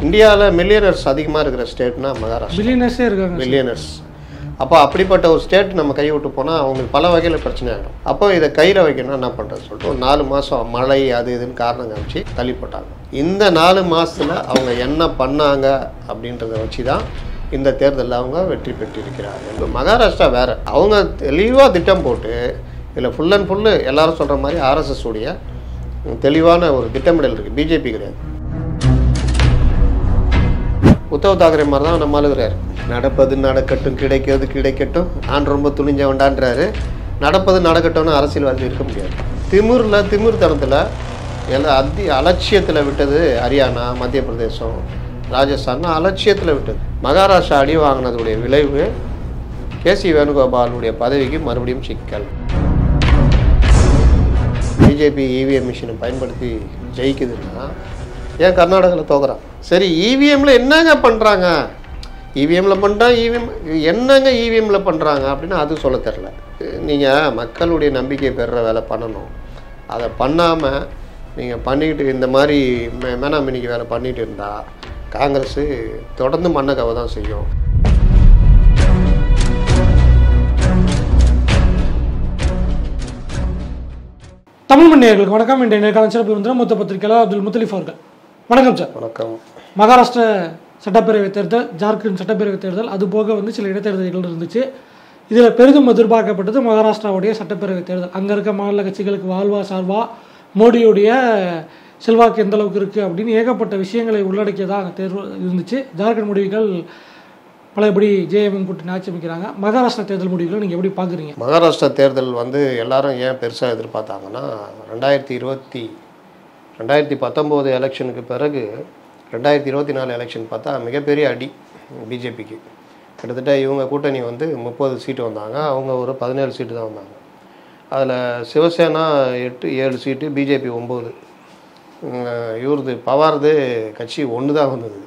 இந்தியாவில் மில்லியனர்ஸ் அதிகமாக இருக்கிற ஸ்டேட்னா மகாராஷ்டிரா பில்லியனர்ஸே இருக்காங்க மில்லியனர்ஸ் அப்போ அப்படிப்பட்ட ஒரு ஸ்டேட் நம்ம கை விட்டு போனால் அவங்களுக்கு பல வகையில் பிரச்சனை ஆகிடும் அப்போ இதை கையில் வைக்கணும் என்ன பண்ணுறது சொல்லிட்டு ஒரு நாலு மாதம் மழை அது இதுன்னு காரணம் காமிச்சு தள்ளி போட்டாங்க இந்த நாலு மாதத்தில் அவங்க என்ன பண்ணாங்க அப்படின்றத வச்சு தான் இந்த தேர்தலில் அவங்க வெற்றி பெற்றிருக்கிறார்கள் இப்போ மகாராஷ்டிரா வேறு அவங்க தெளிவாக திட்டம் போட்டு இதில் ஃபுல் அண்ட் ஃபுல்லு எல்லாரும் சொல்கிற மாதிரி ஆர்எஸ்எஸ் உடைய தெளிவான ஒரு திட்டமிடல் இருக்குது பிஜேபி கிடையாது உத்தவ் தாக்கரே மாதிரி தான் நம்ம அழுகிறாரு நடப்பது நடக்கட்டும் கிடைக்கிறது கிடைக்கட்டும் நான் ரொம்ப துணிஞ்சவன்டான்றாரு நடப்பது நடக்கட்டும்னு அரசியல்வாதி இருக்க முடியாது திமிரில் திமிர்த்தனத்தில் எல்லாம் அத்தி அலட்சியத்தில் விட்டது ஹரியானா மத்திய பிரதேசம் ராஜஸ்தான் அலட்சியத்தில் விட்டது மகாராஷ்டிரா அடி வாங்கினதுடைய விளைவு கேசி வேணுகோபாலுடைய பதவிக்கு மறுபடியும் சிக்கல் பிஜேபி இவிஎம் மிஷினை பயன்படுத்தி ஜெயிக்குதுன்னா ஏன் கர்நாடகாவில் தோக்குறான் சரி இவிஎம்ல என்னங்க பண்ணுறாங்க இவிஎம்ல பண்ணிட்டா இவிஎம் என்னங்க இவிஎம்ல பண்ணுறாங்க அப்படின்னு அது சொல்ல தெரில நீங்கள் மக்களுடைய நம்பிக்கை பெறுற வேலை பண்ணணும் அதை பண்ணாமல் நீங்கள் பண்ணிக்கிட்டு இந்த மாதிரி மே- மேனாமினிக்கு வேலை பண்ணிட்டு இருந்தால் காங்கிரஸ் தொடர்ந்து மண்ணக்கவை தான் செய்யும் தமிழ் மண்ணியர்களுக்கு வணக்கம் இன்றைய நேர்காணல் சிறப்பு விருந்தினர் மூத்த பத்திரிகையாளர் அப்துல் முத்தலிஃப் அவர்கள் வணக்கம் சார் வணக்கம் மகாராஷ்டிர சட்டப்பேரவை தேர்தல் ஜார்க்கண்ட் சட்டப்பேரவை தேர்தல் அது போக வந்து சில இடைத்தேர்தல்கள் இருந்துச்சு இதில் பெரிதும் எதிர்பார்க்கப்பட்டது மகாராஷ்டிராவுடைய சட்டப்பேரவை தேர்தல் அங்கே இருக்க மாநில கட்சிகளுக்கு வாழ்வா சார்பா மோடியுடைய செல்வாக்கு எந்த அளவுக்கு இருக்குது அப்படின்னு ஏகப்பட்ட விஷயங்களை உள்ளடக்கியதாக அங்கே தேர்வு இருந்துச்சு ஜார்க்கண்ட் முடிவுகள் பழையபடி ஜேஎம்எம் கூட்டணி ஆட்சி அமைக்கிறாங்க மகாராஷ்டிரா தேர்தல் முடிவுகளை நீங்கள் எப்படி பார்க்குறீங்க மகாராஷ்டிரா தேர்தல் வந்து எல்லாரும் ஏன் பெருசாக எதிர்பார்த்தாங்கன்னா ரெண்டாயிரத்தி இருபத்தி ரெண்டாயிரத்தி பத்தொம்போது எலெக்ஷனுக்கு பிறகு ரெண்டாயிரத்தி இருபத்தி நாலு எலெக்ஷன் பார்த்தா மிகப்பெரிய அடி பிஜேபிக்கு கிட்டத்தட்ட இவங்க கூட்டணி வந்து முப்பது சீட்டு வந்தாங்க அவங்க ஒரு பதினேழு சீட்டு தான் வந்தாங்க அதில் சிவசேனா எட்டு ஏழு சீட்டு பிஜேபி ஒம்பது இவரது பவார்து கட்சி ஒன்று தான் வந்தது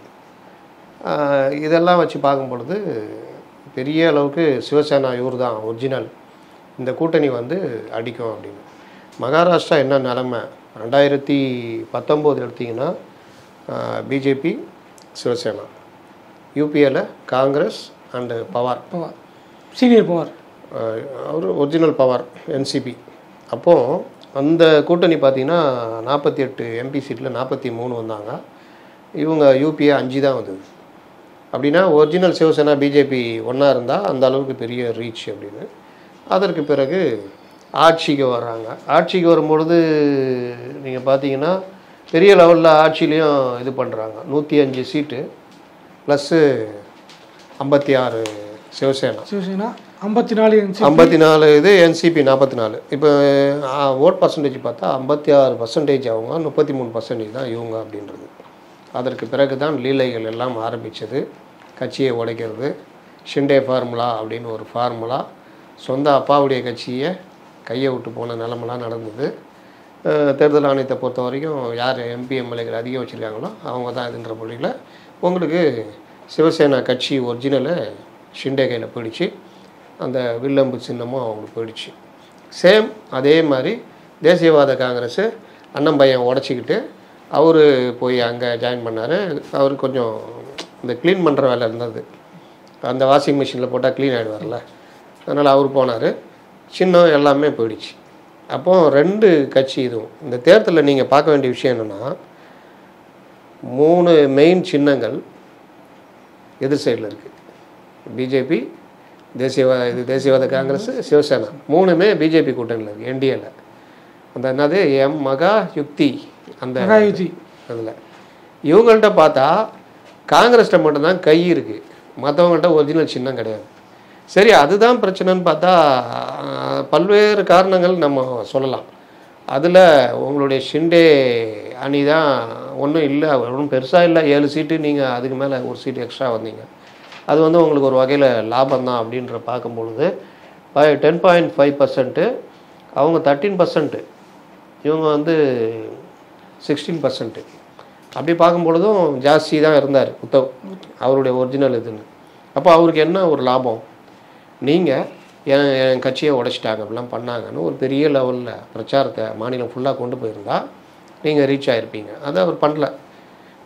ஆஹ் இதெல்லாம் வச்சு பார்க்கும் பொழுது பெரிய அளவுக்கு சிவசேனா இவர் தான் ஒரிஜினல் இந்த கூட்டணி வந்து அடிக்கும் அப்படின்னு மகாராஷ்டிரா என்ன நிலமை ரெண்டாயிரத்தி பத்தொம்போது எடுத்திங்கன்னா பிஜேபி சிவசேனா யூபிஏல Congress and Pawar Pawar senior Pawar அவர் ஒரிஜினல் பவர் என்சிபி அப்போது அந்த கூட்டணி பார்த்தீங்கன்னா நாற்பத்தி எட்டு எம்பி சீட்டில் நாற்பத்தி மூணு வந்தாங்க இவங்க யூபிஏ அஞ்சு தான் வந்தது அப்படின்னா ஒரிஜினல் சிவசேனா பிஜேபி ஒன்றா இருந்தால் அந்த அளவுக்கு பெரிய ரீச் அப்படின்னு அதற்கு பிறகு ஆட்சிக்கு வர்றாங்க ஆட்சிக்கு வரும்பொழுது நீங்கள் பார்த்தீங்கன்னா பெரிய லெவலில் ஆட்சியிலையும் இது பண்ணுறாங்க நூற்றி அஞ்சு சீட்டு ப்ளஸ்ஸு ஐம்பத்தி ஆறு சிவசேனா சிவசேனா ஐம்பத்தி நாலு என்சி ஐம்பத்தி நாலு இது என்சிபி நாற்பத்தி நாலு இப்போ ஓட் பர்சன்டேஜ் பார்த்தா ஐம்பத்தி ஆறு பர்சன்டேஜ் அவங்க முப்பத்தி மூணு பர்சன்டேஜ் தான் இவங்க அப்படின்றது அதற்கு பிறகு தான் லீலைகள் எல்லாம் ஆரம்பித்தது கட்சியை உடைக்கிறது ஷிண்டே ஃபார்முலா அப்படின்னு ஒரு ஃபார்முலா சொந்த அப்பாவுடைய கட்சியை கையை விட்டு போன நிலமெல்லாம் நடந்தது அஹ் தேர்தல் ஆணையத்தை பொறுத்த வரைக்கும் யார் எம்பி எம்எல்ஏக்கள் அதிகம் வச்சுருக்காங்களோ அவங்க தான் இதுன்ற மொழியில் உங்களுக்கு சிவசேனா கட்சி ஒரிஜினலு ஷிண்டே கையில் போயிடுச்சு அந்த வில்லம்பு சின்னமும் அவங்களுக்கு போயிடுச்சு சேம் அதே மாதிரி தேசியவாத காங்கிரஸ் அண்ணன் பையன் உடச்சிக்கிட்டு அவர் போய் அங்கே ஜாயின் பண்ணார் அவர் கொஞ்சம் இந்த க்ளீன் பண்ணுற வேலை இருந்தது அந்த வாஷிங் மிஷினில் போட்டால் க்ளீன் ஆகிடுவார்ல அதனால் அவர் போனார் சின்னம் எல்லாமே போயிடுச்சு அப்போ ரெண்டு கட்சி இதுவும் இந்த தேர்தலில் நீங்கள் பார்க்க வேண்டிய விஷயம் என்னென்னா மூணு மெயின் சின்னங்கள் எதிர் சைடில் இருக்குது பிஜேபி தேசியவாத இது தேசியவாத காங்கிரஸ் சிவசேனா மூணுமே பிஜேபி கூட்டணியில் இருக்குது என்டிஏல அந்த என்னது எம் மகா யுக்தி அந்த மகாயுதி அதில் இவங்கள்ட்ட பார்த்தா காங்கிரஸ்கிட்ட மட்டும்தான் கை இருக்குது மற்றவங்கள்ட்ட ஒரிஜினல் சின்னம் கிடையாது சரி அதுதான் பிரச்சனைன்னு பார்த்தா ஆஹ், பல்வேறு காரணங்கள் நம்ம சொல்லலாம் அதில் உங்களுடைய ஷிண்டே அணி தான் ஒன்றும் இல்லை ஒன்றும் பெருசாக இல்லை ஏழு சீட்டு நீங்கள் அதுக்கு மேலே ஒரு சீட்டு எக்ஸ்ட்ரா வந்தீங்க அது வந்து உங்களுக்கு ஒரு வகையில் லாபம் தான் அப்படின்ற பார்க்கும் பொழுது டென் பாயிண்ட் ஃபைவ் பர்சன்ட்டு அவங்க தேர்ட்டீன் பர்சன்ட்டு இவங்க வந்து சிக்ஸ்டீன் பர்சன்ட்டு அப்படி பார்க்கும் பொழுதும் ஜாஸ்தி தான் இருந்தார் உத்தவ் அவருடைய ஒரிஜினல் இதுன்னு அப்போ அவருக்கு என்ன ஒரு லாபம் நீங்கள் என் என் கட்சியை உடைச்சிட்டாங்க அப்படிலாம் பண்ணாங்கன்னு ஒரு பெரிய லெவலில் பிரச்சாரத்தை மாநிலம் ஃபுல்லாக கொண்டு போயிருந்தா நீங்கள் ரீச் ஆகிருப்பீங்க அதை அவர் பண்ணல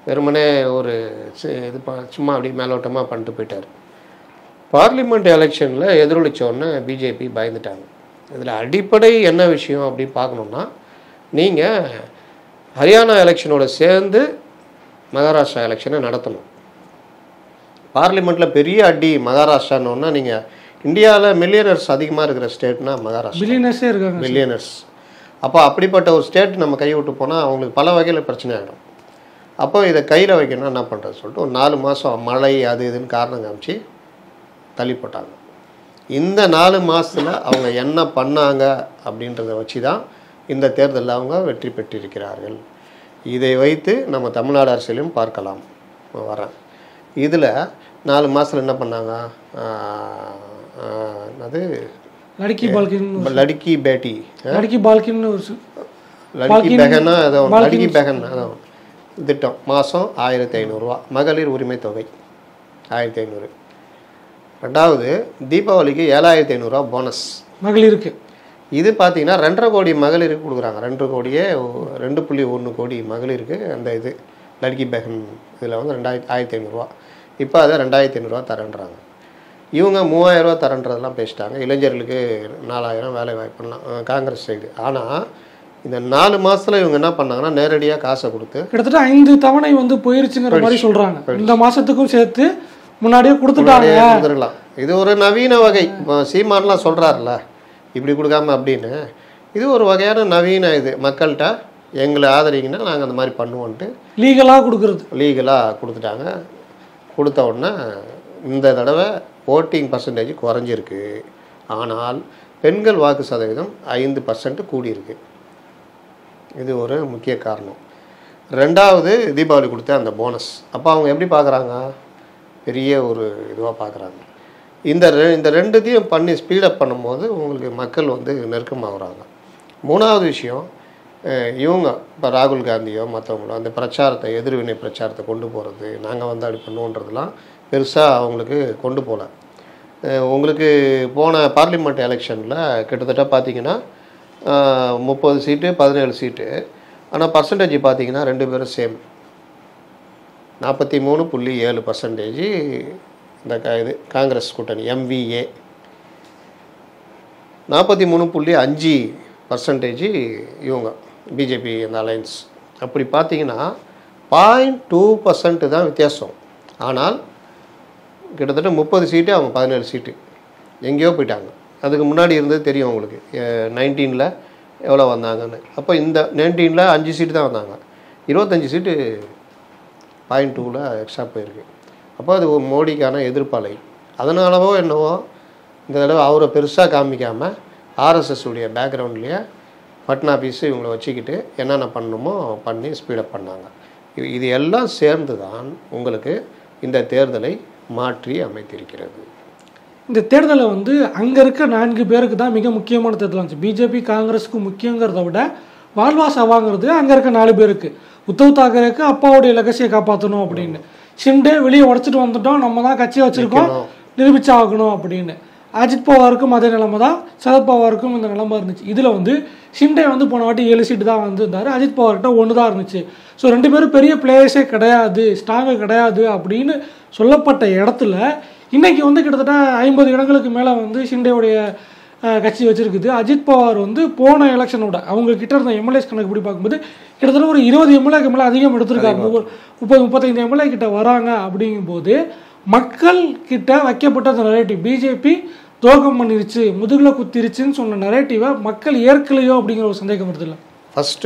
வெறுமனே ஒரு சி- இது ப- சும்மா அப்படி மேலோட்டமாக பண்ணிட்டு போயிட்டார் பார்லிமெண்ட் எலெக்ஷனில் எதிரொலிச்ச உடனே பிஜேபி பயந்துட்டாங்க இதில் அடிப்படை என்ன விஷயம் அப்படின்னு பார்க்கணுன்னா நீங்கள் ஹரியானா எலெக்ஷனோட சேர்ந்து மகாராஷ்டிரா எலெக்ஷனை நடத்தணும் பார்லிமெண்ட்டில் பெரிய அடி மகாராஷ்டிரான்னு நீங்கள் இந்தியாவில் மில்லியனர்ஸ் அதிகமாக இருக்கிற ஸ்டேட்னா மகாராஷ்டிரா பில்லியனர்ஸே இருக்காங்க மில்லியனர்ஸ் அப்போ அப்படிப்பட்ட ஒரு ஸ்டேட் நம்ம கை விட்டு போனால் அவங்களுக்கு பல வகையில் பிரச்சனை ஆகிடும் அப்போ இதை கையில் வைக்கணும் என்ன பண்ணுறது சொல்லிட்டு ஒரு நாலு மாதம் மழை அது இதுன்னு காரணம் காமிச்சு தள்ளி போட்டாங்க இந்த நாலு மாதத்தில் அவங்க என்ன பண்ணாங்க அப்படின்றத வச்சு தான் இந்த தேர்தலில் அவங்க வெற்றி பெற்றிருக்கிறார்கள் இதை வைத்து நம்ம தமிழ்நாடு அரசியலையும் பார்க்கலாம் நான் வரேன் இதில் நாலு மாதத்தில் என்ன பண்ணாங்க ஆஹ், ஆஹ், அது லடுக்கி பால்கின் லடுக்கி பேட்டி லடுக்கி பால்கின்னு ஒரு சு- லடுக்கி பெகன்னா அதான் லடுக்கி பெகன் அதான் திட்டம் மாதம் ஆயிரத்தி ஐநூறுரூவா மகளிர் உரிமை தொகை ஆயிரத்தி ஐநூறு ரெண்டாவது தீபாவளிக்கு ஏழாயிரத்தி ஐநூறுரூவா போனஸ் மகளிருக்கு இது பார்த்தீங்கன்னா ரெண்டரை கோடி மகளிருக்கு கொடுக்குறாங்க ரெண்டு கோடியே ஒ- ரெண்டு புள்ளி ஒன்று கோடி மகளிருக்கு அந்த இது லடுக்கி பெகன் இதில் வந்து ரெண்டாயிரத்தி ஆயிரத்தி ஐநூறுரூவா இப்போ அதை ரெண்டாயிரத்தி ஐநூறுரூவா தரேன்றாங்க இவங்க மூவாயிரரூவா தரேன்றதெல்லாம் பேசிட்டாங்க இளைஞர்களுக்கு நாலாயிரம் வேலை வாய்ப்புலாம் அஹ் காங்கிரஸ் சைடு ஆனால் இந்த நாலு மாதத்தில் இவங்க என்ன பண்ணாங்கன்னா நேரடியாக காசை கொடுத்து கிட்டத்தட்ட ஐந்து தவணை வந்து போயிருச்சுங்கிற மாதிரி சொல்றாங்க இந்த மாசத்துக்கும் சேர்த்து முன்னாடியே கொடுத்துட்டாங்க முன்னாடியே கொடுத்துருக்கலாம் இது ஒரு நவீன வகை இப்போ சீமான்லாம் சொல்கிறாருல்ல இப்படி கொடுக்காம அப்படின்னு இது ஒரு வகையான நவீன இது மக்கள்கிட்ட எங்களை ஆதரிங்கன்னா நாங்கள் அந்த மாதிரி பண்ணுவோன்ட்டு லீகலா கொடுக்கறது லீகலாக கொடுத்துட்டாங்க கொடுத்த உடனே இந்த தடவை ஓட்டிங் பர்சன்டேஜ் குறைஞ்சிருக்கு ஆனால் பெண்கள் வாக்கு சதவீதம் ஐந்து பர்சன்ட் கூடியிருக்கு இது ஒரு முக்கிய காரணம் ரெண்டாவது தீபாவளி கொடுத்த அந்த போனஸ் அப்போ அவங்க எப்படி பார்க்குறாங்க பெரிய ஒரு இதுவாக பார்க்குறாங்க இந்த ரெ இந்த ரெண்டுத்தையும் பண்ணி ஸ்பீடப் பண்ணும்போது உங்களுக்கு மக்கள் வந்து நெருக்கமாகறாங்க மூணாவது விஷயம் அஹ் இவங்க இப்போ ராகுல் காந்தியோ மற்றவங்களோ அந்த பிரச்சாரத்தை எதிர்வினை பிரச்சாரத்தை கொண்டு போகிறது நாங்கள் வந்து அப்படி பண்ணுவோன்றதெல்லாம் பெருசாக அவங்களுக்கு கொண்டு போகல அஹ் உங்களுக்கு போன பார்லிமெண்ட் எலெக்ஷனில் கிட்டத்தட்ட பார்த்தீங்கன்னா முப்பது சீட்டு பதினேழு சீட்டு ஆனால் பர்சன்டேஜ் பார்த்தீங்கன்னா ரெண்டு பேரும் சேம் நாற்பத்தி மூணு புள்ளி ஏழு பர்சன்டேஜ் இந்த க இது காங்கிரஸ் கூட்டணி எம்விஏ நாற்பத்தி மூணு புள்ளி அஞ்சு பர்சன்டேஜ் இவங்க பிஜேபி அந்த அலைன்ஸ் அப்படி பார்த்தீங்கன்னா பாயிண்ட் டூ பர்சன்ட் தான் வித்தியாசம் ஆனால் கிட்டத்தட்ட முப்பது சீட்டு அவங்க பதினேழு சீட்டு எங்கேயோ போயிட்டாங்க அதுக்கு முன்னாடி இருந்தது தெரியும் உங்களுக்கு நைன்டீனில் எவ்வளோ வந்தாங்கன்னு அப்போ இந்த நைன்டீனில் அஞ்சு சீட்டு தான் வந்தாங்க இருபத்தஞ்சி சீட்டு பாயிண்ட் டூவில் எக்ஸ்ட்ரா போயிருக்கு அப்போ அது ஒரு மோடிக்கான எதிர்ப்பலை அதனாலவோ என்னவோ இந்த தடவை அவரை பெருசாக காமிக்காமல் ஆர்எஸ்எஸ் உடைய பேக்ரவுண்ட்லேயே பட்னாபீஸ் இவங்களை வச்சுக்கிட்டு என்னென்ன பண்ணணுமோ பண்ணி ஸ்பீடப் பண்ணாங்க இது- இது எல்லாம் சேர்ந்து தான் உங்களுக்கு இந்த தேர்தலை மாற்றி அமைத்திருக்கிறது இந்த தேர்தலை வந்து அங்க இருக்க நான்கு பேருக்கு தான் மிக முக்கியமான தேர்தல் இருந்துச்சு பிஜேபி காங்கிரஸுக்கு முக்கியங்கிறத விட வாழ்வா சவாங்கிறது அங்க இருக்க நாலு பேருக்கு உத்தவ் தாக்கரேக்கு அப்பாவுடைய லெகசியை காப்பாற்றணும் அப்படின்னு ஷிண்டே வெளியே உடச்சிட்டு வந்துட்டோம் நம்ம தான் கட்சியை வச்சிருக்கோம் நிரூபிச்சாகணும் அப்படின்னு அஜித் பவாருக்கும் அதே நிலைமை தான் சரத் பவாருக்கும் இந்த நிலைமை இருந்துச்சு இதில் வந்து ஷிண்டே வந்து போன வாட்டி ஏழு சீட்டு தான் வந்திருந்தாரு அஜித் பவார்கிட்ட ஒன்று தான் இருந்துச்சு ஸோ ரெண்டு பேரும் பெரிய பிளேயர்ஸே கிடையாது ஸ்ட்ராங்காக கிடையாது அப்படின்னு சொல்லப்பட்ட இடத்துல இன்னைக்கு வந்து கிட்டத்தட்ட ஐம்பது இடங்களுக்கு மேலே வந்து ஷிண்டேவுடைய அஹ், கட்சி வச்சிருக்குது அஜித் பவார் வந்து போன எலெக்ஷனோட அவங்க கிட்ட இருந்த எம்எல்ஏஸ் கணக்கு படி பார்க்கும்போது கிட்டத்தட்ட ஒரு இருபது எம்எல்ஏக்கு மேலே அதிகம் எடுத்திருக்காங்க முப்பது முப்பது முப்பத்தைந்து எம்எல்ஏ கிட்ட வராங்க அப்படிங்கும்போது மக்கள் கிட்ட வைக்கப்பட்ட அந்த நரேட்டிவ் பிஜேபி துரோகம் பண்ணிருச்சு முதுகில் குத்திருச்சுன்னு சொன்ன நரேட்டிவை மக்கள் ஏற்கலையோ அப்படிங்கிற ஒரு சந்தேகம் வருது இல்லை ஃபஸ்ட்டு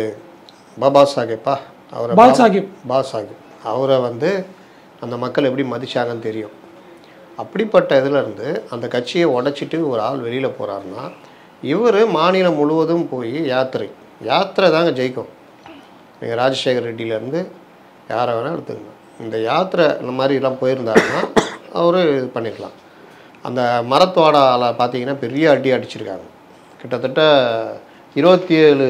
பாபா சாஹேப்பா அவரை பால் சாஹிப் பா சாஹிப் அவரை வந்து அந்த மக்கள் எப்படி மதிச்சாங்கன்னு தெரியும் அப்படிப்பட்ட இதுல இருந்து அந்த கட்சியை உடைச்சிட்டு ஒரு ஆள் வெளியில் போகிறாருன்னா இவர் மாநிலம் முழுவதும் போய் யாத்திரை யாத்திரை தாங்க ஜெயிக்கும் நீங்கள் ராஜசேகர் ரெட்டியிலேருந்து யாரை வேணால் எடுத்துக்கங்க இந்த யாத்திரை இந்த மாதிரிலாம் போயிருந்தாருன்னா அவர் இது பண்ணிக்கலாம் அந்த மரத்தோடால பார்த்தீங்கன்னா பெரிய அடி அடிச்சிருக்காங்க கிட்டத்தட்ட இருபத்தி ஏழு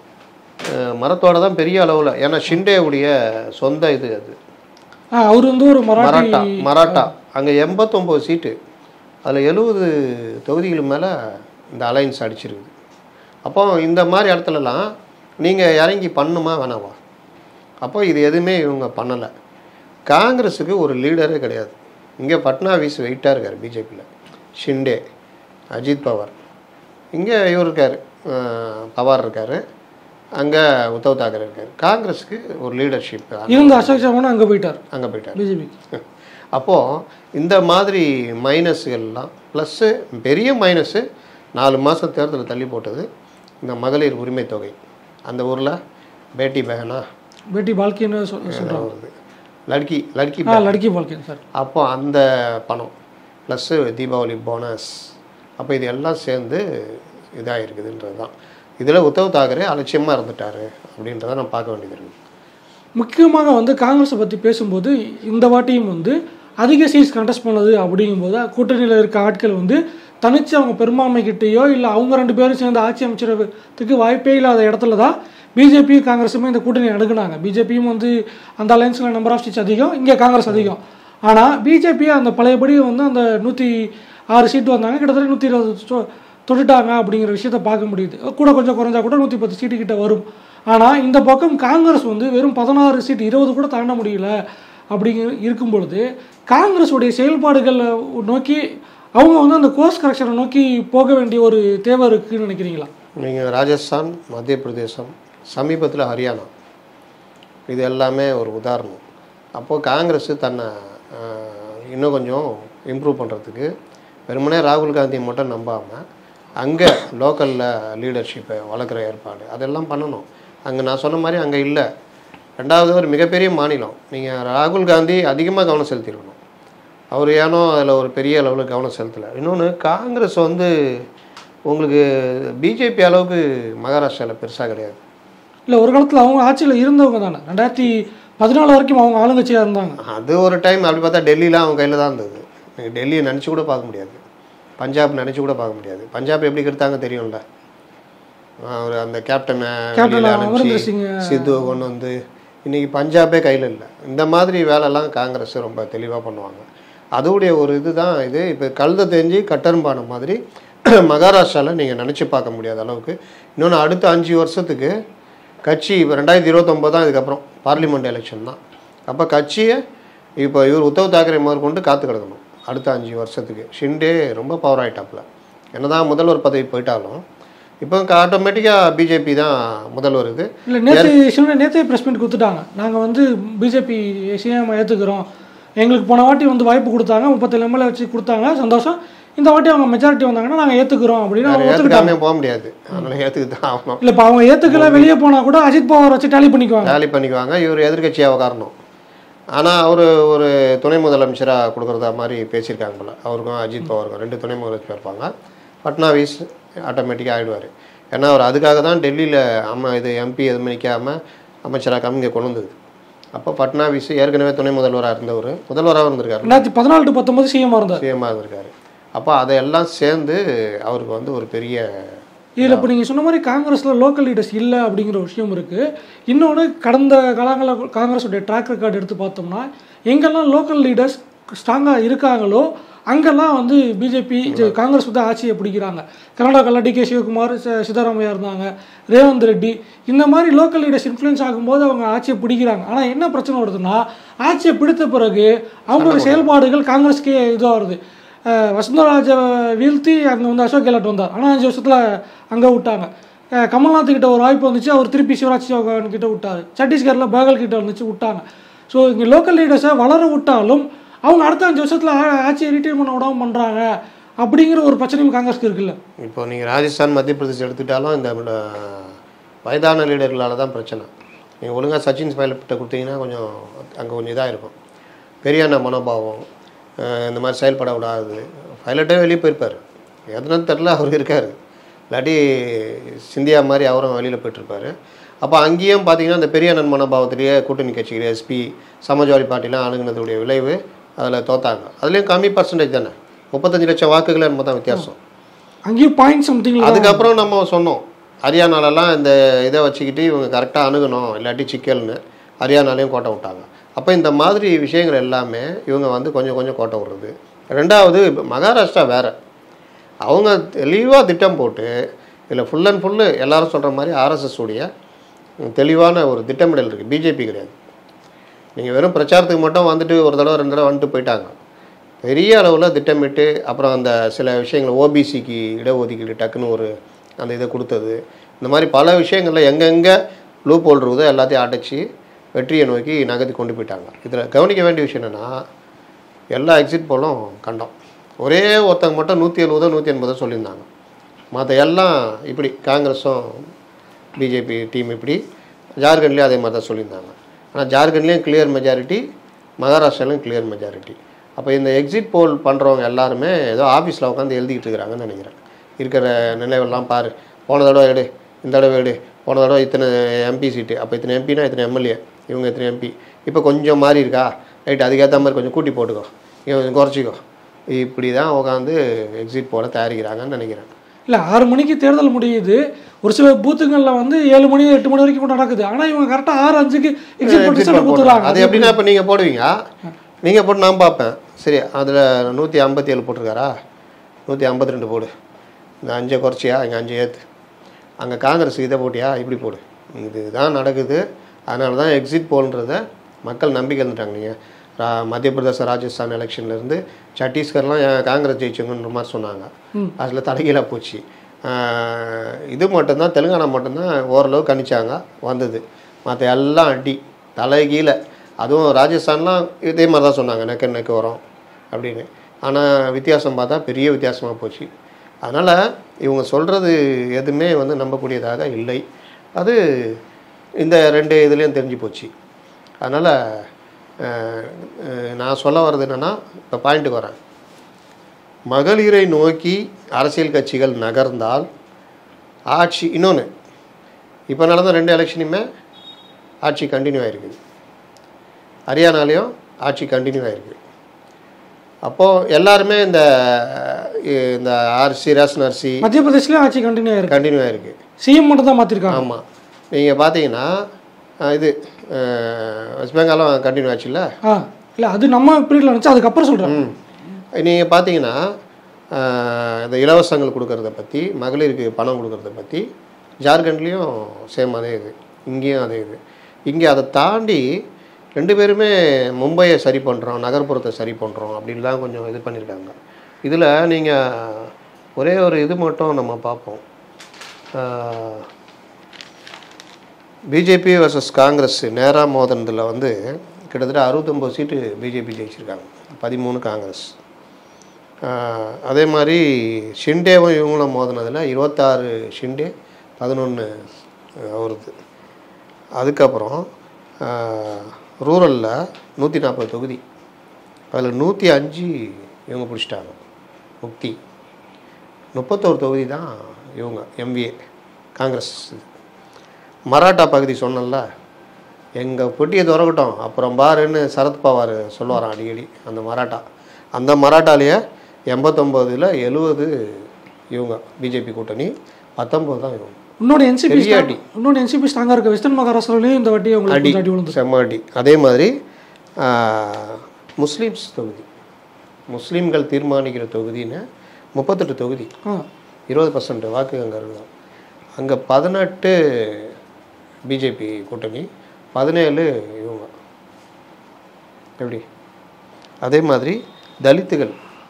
மரத்தோட தான் பெரிய அளவில் ஏன்னா ஷிண்டேவுடைய சொந்த இது அது ஆ, அவர் வந்து ஒரு மராட்டி மராட்டா மராட்டா அங்கே எண்பத்தொம்போது சீட்டு அதில் எழுபது தொகுதிகள் மேலே இந்த அலைன்ஸ் அடிச்சிருக்குது அப்போ இந்த மாதிரி இடத்துலலாம் நீங்கள் இறங்கி பண்ணுமா வேணாமா அப்போ இது எதுவுமே இவங்க பண்ணலை காங்கிரஸுக்கு ஒரு லீடரே கிடையாது இங்கே பட்னாவிஸ் வெயிட்டாக இருக்கார் பிஜேபியில் ஷிண்டே அஜித் பவார் இங்கே இவர் இருக்கார் பவார் இருக்கார் அங்கே உத்தவ் தாக்கரே இருக்கார் காங்கிரஸுக்கு ஒரு லீடர்ஷிப் இருந்த அசோக் சர்மானும் அங்கே போயிட்டார் அங்கே போயிட்டார் பிஜேபி அப்போது இந்த மாதிரி மைனஸ்கள்லாம் ப்ளஸ்ஸு பெரிய மைனஸு நாலு மாதம் தேர்தலில் தள்ளி போட்டது இந்த மகளிர் உரிமை தொகை அந்த ஊரில் பேட்டி பெஹனா பேட்டி பால்கின்னு சொல் சொல்கிறாங்க வருது லட்கி லட்கி ஆ லட்கி பால்கின் சார் அப்போ அந்த பணம் ப்ளஸ்ஸு தீபாவளி போனஸ் அப்போ இது எல்லாம் சேர்ந்து இதாக இருக்குதுன்றது தான் இதில் உத்தவ் தாக்கரே அலட்சியமாக இருந்துட்டாரு அப்படின்றத நான் பார்க்க வேண்டியது இருக்குது முக்கியமாக வந்து காங்கிரஸை பற்றி பேசும்போது இந்த வாட்டியும் வந்து அதிக சீட்ஸ் கண்டெஸ்ட் பண்ணது அப்படிங்கும்போது கூட்டணியில் இருக்க ஆட்கள் வந்து தனிச்சு அவங்க பெரும்பான்மை கிட்டேயோ இல்லை அவங்க ரெண்டு பேரும் சேர்ந்து ஆட்சி அமைச்சரத்துக்கு வாய்ப்பே இல்லாத இடத்துல தான் பிஜேபியும் காங்கிரஸுமே இந்த கூட்டணி அணுகுனாங்க பிஜேபியும் வந்து அந்த அலைன்ஸில் நம்பர் ஆஃப் சீட்ஸ் அதிகம் இங்கே காங்கிரஸ் அதிகம் ஆனால் பிஜேபி அந்த பழையபடி வந்து அந்த நூற்றி ஆறு சீட்டு வந்தாங்க கிட்டத்தட்ட நூற்றி இருபது சொ- தொட்டுட்டாங்க அப்படிங்கிற விஷயத்த பார்க்க முடியுது கூட கொஞ்சம் குறைஞ்சா கூட நூற்றி பத்து சீட்டு கிட்ட வரும் ஆனால் இந்த பக்கம் காங்கிரஸ் வந்து வெறும் பதினாறு சீட் இருபது கூட தாண்ட முடியல அப்படிங்கிற இருக்கும் பொழுது காங்கிரஸுடைய செயல்பாடுகளை நோக்கி அவங்க வந்து அந்த கோர்ஸ் கரெக்ஷனை நோக்கி போக வேண்டிய ஒரு தேவை இருக்குன்னு நினைக்கிறீங்களா நீங்கள் ராஜஸ்தான் மத்திய பிரதேசம் சமீபத்தில் ஹரியானா இது எல்லாமே ஒரு உதாரணம் அப்போது காங்கிரஸ் தன்னை ஆஹ், இன்னும் கொஞ்சம் இம்ப்ரூவ் பண்ணுறதுக்கு வெறுமனே ராகுல் காந்தியை மட்டும் நம்பாமல் அங்கே லோக்கலில் லீடர்ஷிப்பை வளர்க்குற ஏற்பாடு அதெல்லாம் பண்ணணும் அங்கே நான் சொன்ன மாதிரி அங்கே இல்லை ரெண்டாவது ஒரு மிகப்பெரிய மாநிலம் நீங்கள் ராகுல் காந்தி அதிகமாக கவனம் செலுத்திருக்கணும் அவர் ஏனோ அதில் ஒரு பெரிய அளவில் கவனம் செலுத்தலை இன்னொன்று காங்கிரஸ் வந்து உங்களுக்கு பிஜேபி அளவுக்கு மகாராஷ்டிராவில் பெருசாக கிடையாது இல்லை ஒரு காலத்தில் அவங்க ஆட்சியில் இருந்தவங்க தானே ரெண்டாயிரத்தி பதினாலு வரைக்கும் அவங்க ஆளுங்கட்சியாக இருந்தாங்க அது ஒரு டைம் அப்படி பார்த்தா டெல்லிலாம் அவங்க கையில் தான் இருந்தது நீங்கள் டெல்லியை நினச்சி கூட பார்க்க முடியாது பஞ்சாப் நினச்சி கூட பார்க்க முடியாது பஞ்சாப் எப்படி கெடுத்தாங்க தெரியும்ல அவர் அந்த கேப்டனை கேப்டன் வெளியில அமரிந்தர் அனுப்பிச்சு சிங் சித்துவை கொண்டு வந்து இன்னைக்கு பஞ்சாபே கையில் இல்லை இந்த மாதிரி வேலைலாம் காங்கிரஸ் ரொம்ப தெளிவாக பண்ணுவாங்க அதோடைய ஒரு இதுதான் இது இப்போ கழுத தெரிஞ்சு கட்டரும்பான மாதிரி மகாராஷ்டிராவில் நீங்கள் நினச்சி பார்க்க முடியாத அளவுக்கு இன்னொன்று அடுத்த அஞ்சு வருஷத்துக்கு கட்சி இப்போ ரெண்டாயிரத்தி இருபத்தொம்போது தான் இதுக்கப்புறம் பார்லிமெண்ட் எலெக்ஷன் தான் அப்போ கட்சியை இப்போ இவர் உத்தவ் தாக்கரே முதற்கொண்டு காத்து கிடக்கணும் அடுத்த அஞ்சு வருஷத்துக்கு ஷிண்டே ரொம்ப பவர் ஆகிட்டாப்புல என்னதான் முதல்வர் பதவி போயிட்டாலும் இப்போ ஆட்டோமேட்டிக்காக பிஜேபி தான் முதல்வர் இது இல்லை நேற்று சிவன நேற்றே ப்ரெஸ் மீட் கொடுத்துட்டாங்க நாங்கள் வந்து பிஜேபி சிஎம் ஏற்றுக்கிறோம் எங்களுக்கு போன வாட்டி வந்து வாய்ப்பு கொடுத்தாங்க முப்பத்தேழு எம்எல்ஏ வச்சு கொடுத்தாங்க சந்தோஷம் இந்த வாட்டி அவங்க மெஜாரிட்டி வந்தாங்கன்னா நாங்கள் ஏற்றுக்கிறோம் அப்படின்னு அவங்க ஒத்துக்கிட்டாங்க ஏற்றுக்காமே போக முடியாது அதனால் ஏற்றுக்கு தான் ஆகணும் இல்லை இப்போ அவங்க ஏற்றுக்கல வெளியே போனால் கூட அஜித் பவார் வச்சு டேலி பண்ணிக்குவாங்க ரேலி பண்ணிக்குவாங்க இவர் எதிர்க்கட்சியாக உட்காரணும் ஆனால் அவர் ஒரு துணை முதலமைச்சராக கொடுக்குறதா மாதிரி பேசியிருக்காங்க போல அவருக்கும் அஜித் பவாருக்கும் ரெண்டு துணை முதலமைச்சர் இருப்பாங்க பட்னாவிஸ் ஆட்டோமேட்டிக்காக ஆகிடுவார் ஏன்னா அவர் அதுக்காக தான் டெல்லியில் அம்மா இது எம்பி எதுவுமே நிற்காமல் அமைச்சராக இங்கே கொண்டு வந்தது அப்போ பட்னாவிஸ் ஏற்கனவே துணை முதல்வராக இருந்தவர் முதல்வராக இருந்திருக்காரு ரெண்டாயிரத்தி பதினாலு டு பத்தொன்பது சிஎம் இருந்தார் சிஎம்மாக இருந்திருக்காரு அப்போ அதையெல்லாம் சேர்ந்து அவருக்கு வந்து ஒரு பெரிய இதில் இப்போ நீங்கள் சொன்ன மாதிரி காங்கிரஸில் லோக்கல் லீடர்ஸ் இல்லை அப்படிங்கிற ஒரு விஷயம் இருக்குது இன்னொன்று கடந்த காலங்களில் காங்கிரஸுடைய ட்ராக் ரெக்கார்டு எடுத்து பார்த்தோம்னா எங்கெல்லாம் லோக்கல் லீடர்ஸ் ஸ்ட்ராங்காக இருக்காங்களோ அங்கெல்லாம் வந்து பிஜேபி காங்கிரஸ் வந்து ஆட்சியை பிடிக்கிறாங்க கர்நாடகாவில் டி கே சிவகுமார் ச- சித்தராமையா இருந்தாங்க ரேவந்த் ரெட்டி இந்த மாதிரி லோக்கல் லீடர்ஸ் இன்ஃப்ளூயன்ஸ் ஆகும்போது அவங்க ஆட்சியை பிடிக்கிறாங்க ஆனால் என்ன பிரச்சனை வருதுன்னா ஆட்சியை பிடித்த பிறகு அவங்களோட செயல்பாடுகள் காங்கிரஸ்க்கே இதுவாக வருது அஹ் வசுந்தராஜை வீழ்த்தி அங்கே வந்து அசோக் கெலட் வந்தார் ஆனால் அஞ்சு வருஷத்தில் அங்கே விட்டாங்க அஹ் கமல்நாத் கிட்ட ஒரு வாய்ப்பு வந்துச்சு அவர் திருப்பி சிவராஜ் சௌகான் கிட்ட விட்டார் சத்தீஸ்கரில் பேகல் கிட்ட வந்துச்சு விட்டாங்க ஸோ இங்கே லோக்கல் லீடர்ஸை வளர விட்டாலும் அவங்க அடுத்த அஞ்சு வருஷத்தில் ஆட்சியை ரிட்டைன் பண்ண விடாமல் பண்ணுறாங்க அப்படிங்கிற ஒரு பிரச்சனையும் காங்கிரஸ்க்கு இருக்குல்ல இப்போ நீங்கள் ராஜஸ்தான் மத்திய பிரதேசம் எடுத்துக்கிட்டாலும் இந்த அஹ், வயதான லீடர்களால் தான் பிரச்சனை நீங்கள் ஒழுங்காக சச்சின் பைலட்டை கொடுத்தீங்கன்னா கொஞ்சம் அங்கே கொஞ்சம் இதாக இருக்கும் பெரியான மனோபாவம் அஹ், இந்த மாதிரி செயல்பட விடாது பைலட்டே வெளியே போயிருப்பார் எதனாலும் தெரில அவர் இருக்கார் இல்லாட்டி சிந்தியா மாதிரி அவரும் வெளியில் போயிட்டுருப்பாரு அப்போ அங்கேயும் பார்த்தீங்கன்னா இந்த பெரிய அண்ணன் மனோபாவத்திலேயே கூட்டணி கட்சிகள் எஸ்பி சமாஜ்வாடி பார்ட்டிலாம் அணுகுனதுடைய விளைவு அதில் தோத்தாங்க அதுலேயும் கம்மி பர்சன்டேஜ் தானே முப்பத்தஞ்சு லட்சம் வாக்குகள் என்னமோ தான் வித்தியாசம் அங்கேயும் பாயிண்ட் சம்திங் அதுக்கப்புறம் நம்ம சொன்னோம் ஹரியானாலலாம் இந்த இதை வச்சுக்கிட்டு இவங்க கரெக்டாக அணுகணும் இல்லாட்டி சிக்கல்னு ஹரியானாலையும் கோட்டை விட்டாங்க அப்போ இந்த மாதிரி விஷயங்கள் எல்லாமே இவங்க வந்து கொஞ்சம் கொஞ்சம் கோட்டை விடுறது ரெண்டாவது இப்ப மகாராஷ்டிரா வேற அவங்க தெளிவாக திட்டம் போட்டு இதில் ஃபுல் அண்ட் ஃபுல்லு எல்லாரும் சொல்கிற மாதிரி ஆர்எஸ்எஸ் உடைய தெளிவான ஒரு திட்டமிடல் இருக்குது பிஜேபி கிடையாது நீங்கள் வெறும் பிரச்சாரத்துக்கு மட்டும் வந்துட்டு ஒரு தடவை ரெண்டு தடவை வந்துட்டு போயிட்டாங்க பெரிய அளவில் திட்டமிட்டு அப்புறம் அந்த சில விஷயங்கள் ஓபிசிக்கு இடஒதுக்கீடு டக்குன்னு ஒரு அந்த இதை கொடுத்தது இந்த மாதிரி பல விஷயங்களில் எங்கெங்கே லூப் ஹோல் இருக்குதோ எல்லாத்தையும் அடைச்சி வெற்றியை நோக்கி நகர்த்தி கொண்டு போயிட்டாங்க இதில் கவனிக்க வேண்டிய விஷயம் என்னென்னா எல்லா எக்ஸிட் போலும் கண்டோம் ஒரே ஒருத்தங்க மட்டும் நூற்றி எழுபதோ நூற்றி எண்பதோ சொல்லியிருந்தாங்க மற்ற எல்லாம் இப்படி காங்கிரஸும் பிஜேபி டீம் இப்படி ஜார்க்கண்ட்லேயும் அதே மாதிரி தான் சொல்லியிருந்தாங்க ஆனால் ஜார்க்கண்ட்லேயும் கிளியர் மெஜாரிட்டி மகாராஷ்டிராலையும் கிளியர் மெஜாரிட்டி அப்போ இந்த எக்ஸிட் போல் பண்ணுறவங்க எல்லாருமே ஏதோ ஆஃபீஸில் உட்காந்து எழுதிக்கிட்டு இருக்கிறாங்கன்னு நினைக்கிறேன் இருக்கிற நினைவெல்லாம் பாரு போன தடவை எடு இந்த தடவை எடு போன தடவை இத்தனை எம்பி சீட்டு அப்போ இத்தனை எம்பினா இத்தனை எம்எல்ஏ இவங்க இத்தனை எம்பி இப்போ கொஞ்சம் மாறி இருக்கா ரைட் அதுக்கேற்ற மாதிரி கொஞ்சம் கூட்டி போட்டுக்கோ இவன் கொஞ்சம் குறைச்சிக்கோ இப்படி தான் உட்காந்து எக்ஸிட் போல தயாரிக்கிறாங்கன்னு நினைக்கிறேன் இல்லை ஆறு மணிக்கு தேர்தல் முடியுது ஒரு சில பூத்துங்களில் வந்து ஏழு மணி எட்டு மணி வரைக்கும் கூட நடக்குது ஆனால் இவங்க கரெக்டாக ஆறு அஞ்சுக்கு எக்ஸிட் போட்டு Exit ரிசல்ட் poll கொடுத்துறாங்க அது எப்படின்னா இப்போ நீங்கள் போடுவீங்க நீங்கள் போட்டு நான் பார்ப்பேன் சரி அதில் நூற்றி ஐம்பத்தி ஏழு போட்டிருக்காரா நூற்றி ஐம்பத்தி ரெண்டு போடு இந்த அஞ்சை குறைச்சியா இங்கே அஞ்சு ஏற்று அங்கே காங்கிரஸ் இதை போட்டியா இப்படி போடு இதுதான் நடக்குது அதனால தான் எக்ஸிட் போல்ன்றத மக்கள் நம்பிக்கை இருந்துட்டாங்க நீங்கள் ரா மத்திய பிரதேச ராஜஸ்தான் எலெக்ஷன்லேருந்து சத்தீஸ்கர்லாம் ஏன் காங்கிரஸ் ஜெயிச்சவங்கன்ற மாதிரி சொன்னாங்க அதில் தலைகீழாக போச்சு ஆஹ் இது மட்டும்தான் தெலுங்கானா மட்டும்தான் ஓரளவு கணிச்சாங்க வந்தது மற்ற எல்லாம் அடி தலைகீழ அதுவும் ராஜஸ்தான்லாம் இதே மாதிரி தான் சொன்னாங்க நெக்க நெக்க வரும் அப்படின்னு ஆனால் வித்தியாசம் பார்த்தா பெரிய வித்தியாசமாக போச்சு அதனால் இவங்க சொல்கிறது எதுவுமே வந்து நம்பக்கூடியதாக இல்லை அது இந்த ரெண்டு இதுலேயும் தெரிஞ்சு போச்சு அதனால் நான் சொல்ல வர்றது என்னென்னா இப்போ பாயிண்ட்டுக்கு வரேன் மகளிரை நோக்கி அரசியல் கட்சிகள் நகர்ந்தால் ஆட்சி இன்னொன்று இப்போ நடந்த ரெண்டு எலெக்ஷனுமே ஆட்சி கண்டினியூ ஆகிருக்குது ஹரியானாலையும் ஆட்சி கண்டினியூ ஆகிருக்கு அப்போது எல்லாருமே இந்த இந்த அரிசி ரேஷன் அரிசி மத்திய பிரதேஷ்லேயும் ஆட்சி கண்டினியூ ஆயிருக்கு கண்டினியூ ஆகிருக்கு சிஎம் மட்டும் தான் மாற்றிருக்காங்க ஆமாம் நீங்கள் பார்த்தீங்கன்னா அஹ், இது அஹ், வெஸ்ட் பெங்காலும் கண்டினியூ ஆச்சுல்ல ஆ இல்லை அது நம்ம பீரியடில் நினச்சி அதுக்கப்புறம் சொல்கிறேன் ம் நீங்கள் பார்த்தீங்கன்னா ஆஹ், இந்த இலவசங்கள் கொடுக்கறத பற்றி மகளிருக்கு பணம் கொடுக்கறத பற்றி ஜார்க்கண்ட்லேயும் சேம் அதே இது இங்கேயும் அதே இது இங்கே அதை தாண்டி ரெண்டு பேருமே மும்பையை சரி பண்ணுறோம் நகர்ப்புறத்தை சரி பண்ணுறோம் அப்படின்லாம் கொஞ்சம் இது பண்ணியிருக்காங்க இதில் நீங்கள் ஒரே ஒரு இது மட்டும் நம்ம பார்ப்போம் பிஜேபி வர்சஸ் காங்கிரஸ் நேராக மோதினதில் வந்து கிட்டத்தட்ட அறுபத்தொம்போது சீட்டு பிஜேபி ஜெயிச்சிருக்காங்க பதிமூணு காங்கிரஸ் ஆஹ் அதே மாதிரி ஷிண்டேவும் இவங்களும் மோதினதில் இருபத்தாறு ஷிண்டே பதினொன்று அவருது அதுக்கப்புறம் ரூரலில் நூற்றி நாற்பது தொகுதி அதில் நூற்றி அஞ்சு இவங்க பிடிச்சிட்டாங்க முக்தி முப்பத்தோரு தொகுதி தான் இவங்க எம்விஏ காங்கிரஸ் இது மராட்டா பகுதி சொன்னேன்ல எங்கள் பொட்டியை திறக்கட்டும் அப்புறம் பாருன்னு சரத் பவார் சொல்லுவாராம் அடிக்கடி அந்த மராட்டா அந்த மராட்டாலேயே எண்பத்தொம்போதில் எழுவது இவங்க பிஜேபி கூட்டணி பத்தொம்போது தான் இவங்க இன்னொன்று என்சிபி பெரிய அடி. இன்னொன்று என்சிபி ஸ்ட்ராங்காக இருக்க வெஸ்டர்ன் மகாராஷ்டிராலையும் இந்த வாட்டி உங்களுக்கு அடி கொஞ்சம் அடி விழுந்து செம்ம அடி அதே மாதிரி ஆஹ், முஸ்லீம்ஸ் தொகுதி முஸ்லீம்கள் தீர்மானிக்கிற தொகுதின்னு முப்பத்தெட்டு தொகுதி ஆ இருபது பர்சன்ட் வாக்கு அங்கே இருக்கும் அங்கே பதினெட்டு பிஜேபி கூட்டணி பதினேழு இவங்க எப்படி அதே மாதிரி தலித்துகள்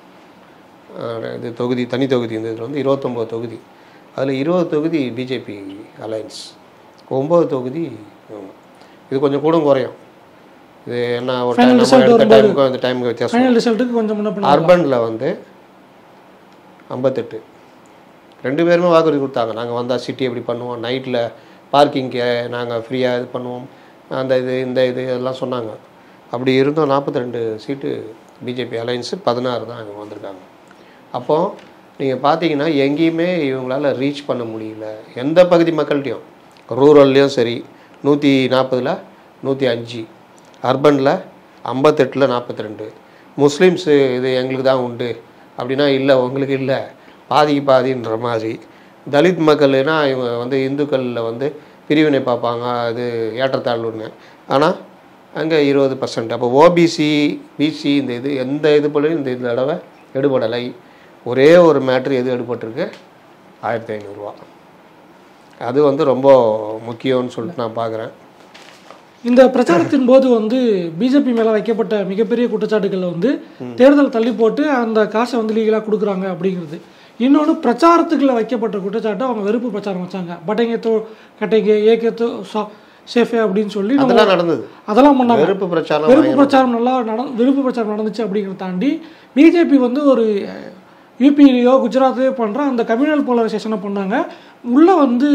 அஹ், இது தொகுதி தனி தொகுதி இந்த இதில் வந்து இருபத்தொம்போது தொகுதி அதில் இருபது தொகுதி பிஜேபி அலையன்ஸ் ஒம்பது தொகுதி இவங்க இது கொஞ்சம் கூட குறையும் இது என்ன ஒரு Final time நம்ம result எடுத்த வரும்போது- டைமுக்கும் இந்த டைமுக்கு வித்தியாசம் ஃபைனல் ரிசல்ட்டுக்கு கொஞ்சம் முன்ன பின்ன அர்பனில் வந்து ஐம்பத்தெட்டு ரெண்டு பேருமே வாக்குறுதி கொடுத்தாங்க நாங்கள் வந்தால் சிட்டி எப்படி பண்ணுவோம் நைட்டில் பார்க்கிங்க்கு நாங்கள் ஃப்ரீயாக இது பண்ணுவோம் அந்த இது இந்த இது இதெல்லாம் சொன்னாங்க அப்படி இருந்தும் நாற்பத்தி ரெண்டு சீட்டு பிஜேபி அலைன்ஸு பதினாறு தான் இவங்க வந்திருக்காங்க அப்போது நீங்கள் பார்த்தீங்கன்னா எங்கேயுமே இவங்களால ரீச் பண்ண முடியல எந்த பகுதி மக்கள்கிட்டையும் ரூரல்லையும் சரி நூற்றி நாற்பதில் நூற்றி அஞ்சு அர்பனில் ஐம்பத்தெட்டில் நாற்பத்தி ரெண்டு முஸ்லீம்ஸு இது எங்களுக்கு தான் உண்டு அப்படின்னா இல்லை உங்களுக்கு இல்லை பாதிக்கு பாதின்ற மாதிரி தலித் மக்கள்னா இவங்க வந்து இந்துக்களில் வந்து பிரிவினை பார்ப்பாங்க அது ஏற்றத்தாழ்வுன்னு ஆனால் அங்கே இருபது பர்சன்ட் அப்போ ஓபிசி பிசி இந்த இது எந்த இது போலையும் இந்த இந்த தடவை எடுபடலை ஒரே ஒரு மேட்ரு எது எடுபட்டிருக்கு ஆயிரத்தி ஐநூறுரூவா அது வந்து ரொம்ப முக்கியம்னு சொல்லிட்டு நான் பார்க்குறேன் இந்த பிரச்சாரத்தின் போது வந்து பிஜேபி மேலே வைக்கப்பட்ட மிகப்பெரிய குற்றச்சாட்டுகள் வந்து தேர்தல் தள்ளி போட்டு அந்த காசை வந்து லீகலாக கொடுக்குறாங்க அப்படிங்கிறது இன்னொன்று பிரச்சாரத்துக்குள்ள வைக்கப்பட்ட குற்றச்சாட்டு அவங்க வெறுப்பு பிரச்சாரம் வச்சாங்க பட்டைங்க தோ கட்டைங்க ஏக்கத்தோ சேஃபே அப்படின்னு சொல்லி நம்ம அதெல்லாம் நடந்தது அதெல்லாம் பண்ணாங்க வெறுப்பு பிரச்சாரம் வெறுப்பு பிரச்சாரம் நல்லா நட வெறுப்பு பிரச்சாரம் நடந்துச்சு அப்படிங்கிறத தாண்டி பிஜேபி வந்து ஒரு யூபியிலையோ குஜராத்லையோ பண்ணுற அந்த கம்யூனல் போலரைசேஷனை பண்ணாங்க உள்ளே வந்து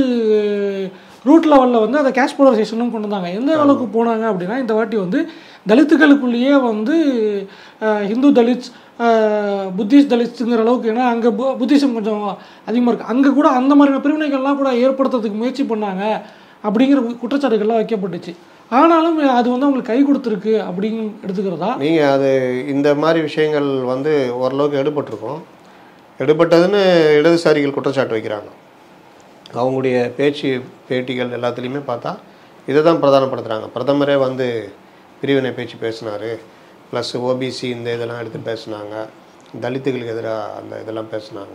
ரூட் லெவலில் வந்து அதை கேஷ் போலரைசேஷனும் கொண்டு வந்தாங்க எந்த அளவுக்கு போனாங்க அப்படின்னா இந்த வாட்டி வந்து தலித்துகளுக்குள்ளேயே வந்து அஹ், ஹிந்து தலித்ஸ் அஹ், புத்திஸ்ட் தலித்ஸுங்கிற அளவுக்கு ஏன்னா அங்கே புத்திசம் கொஞ்சம் அதிகமாக இருக்குது அங்கே கூட அந்த மாதிரியான பிரிவினைகள்லாம் கூட ஏற்படுத்துறதுக்கு முயற்சி பண்ணாங்க அப்படிங்கிற குற்றச்சாட்டுகள்லாம் வைக்கப்பட்டுச்சு ஆனாலும் அது வந்து அவங்களுக்கு கை கொடுத்துருக்கு அப்படின்னு எடுத்துக்கிறதா நீங்கள் அது இந்த மாதிரி விஷயங்கள் வந்து ஓரளவுக்கு எடுபட்டிருக்கும் எடுபட்டதுன்னு இடதுசாரிகள் குற்றச்சாட்டு வைக்கிறாங்க அவங்களுடைய பேச்சு பேட்டிகள் எல்லாத்துலேயுமே பார்த்தா இதை தான் பிரதானப்படுத்துகிறாங்க பிரதமரே வந்து பிரிவினை பேச்சு பேசினார் ப்ளஸ் ஓபிசி இந்த இதெல்லாம் எடுத்து பேசுனாங்க தலித்துகளுக்கு எதிராக அந்த இதெல்லாம் பேசுனாங்க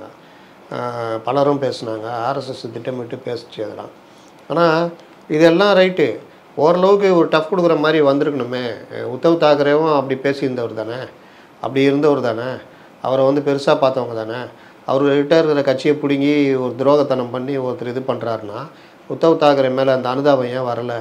ஆஹ் பலரும் பேசுனாங்க ஆர்எஸ்எஸ் திட்டமிட்டு பேசுச்சு அதெல்லாம் ஆனால் இதெல்லாம் ரைட்டு ஓரளவுக்கு ஒரு டஃப் கொடுக்குற மாதிரி வந்திருக்கணுமே உத்தவ் தாக்கரேவும் அப்படி பேசியிருந்தவர் தானே அப்படி இருந்தவர் தானே அவரை வந்து பெருசாக பார்த்தவங்க தானே அவர்கிட்ட இருக்கிற கட்சியை பிடுங்கி ஒரு துரோகத்தனம் பண்ணி ஒருத்தர் இது பண்ணுறாருன்னா உத்தவ் தாக்கரே மேலே அந்த அனுதாபம் ஏன் வரலை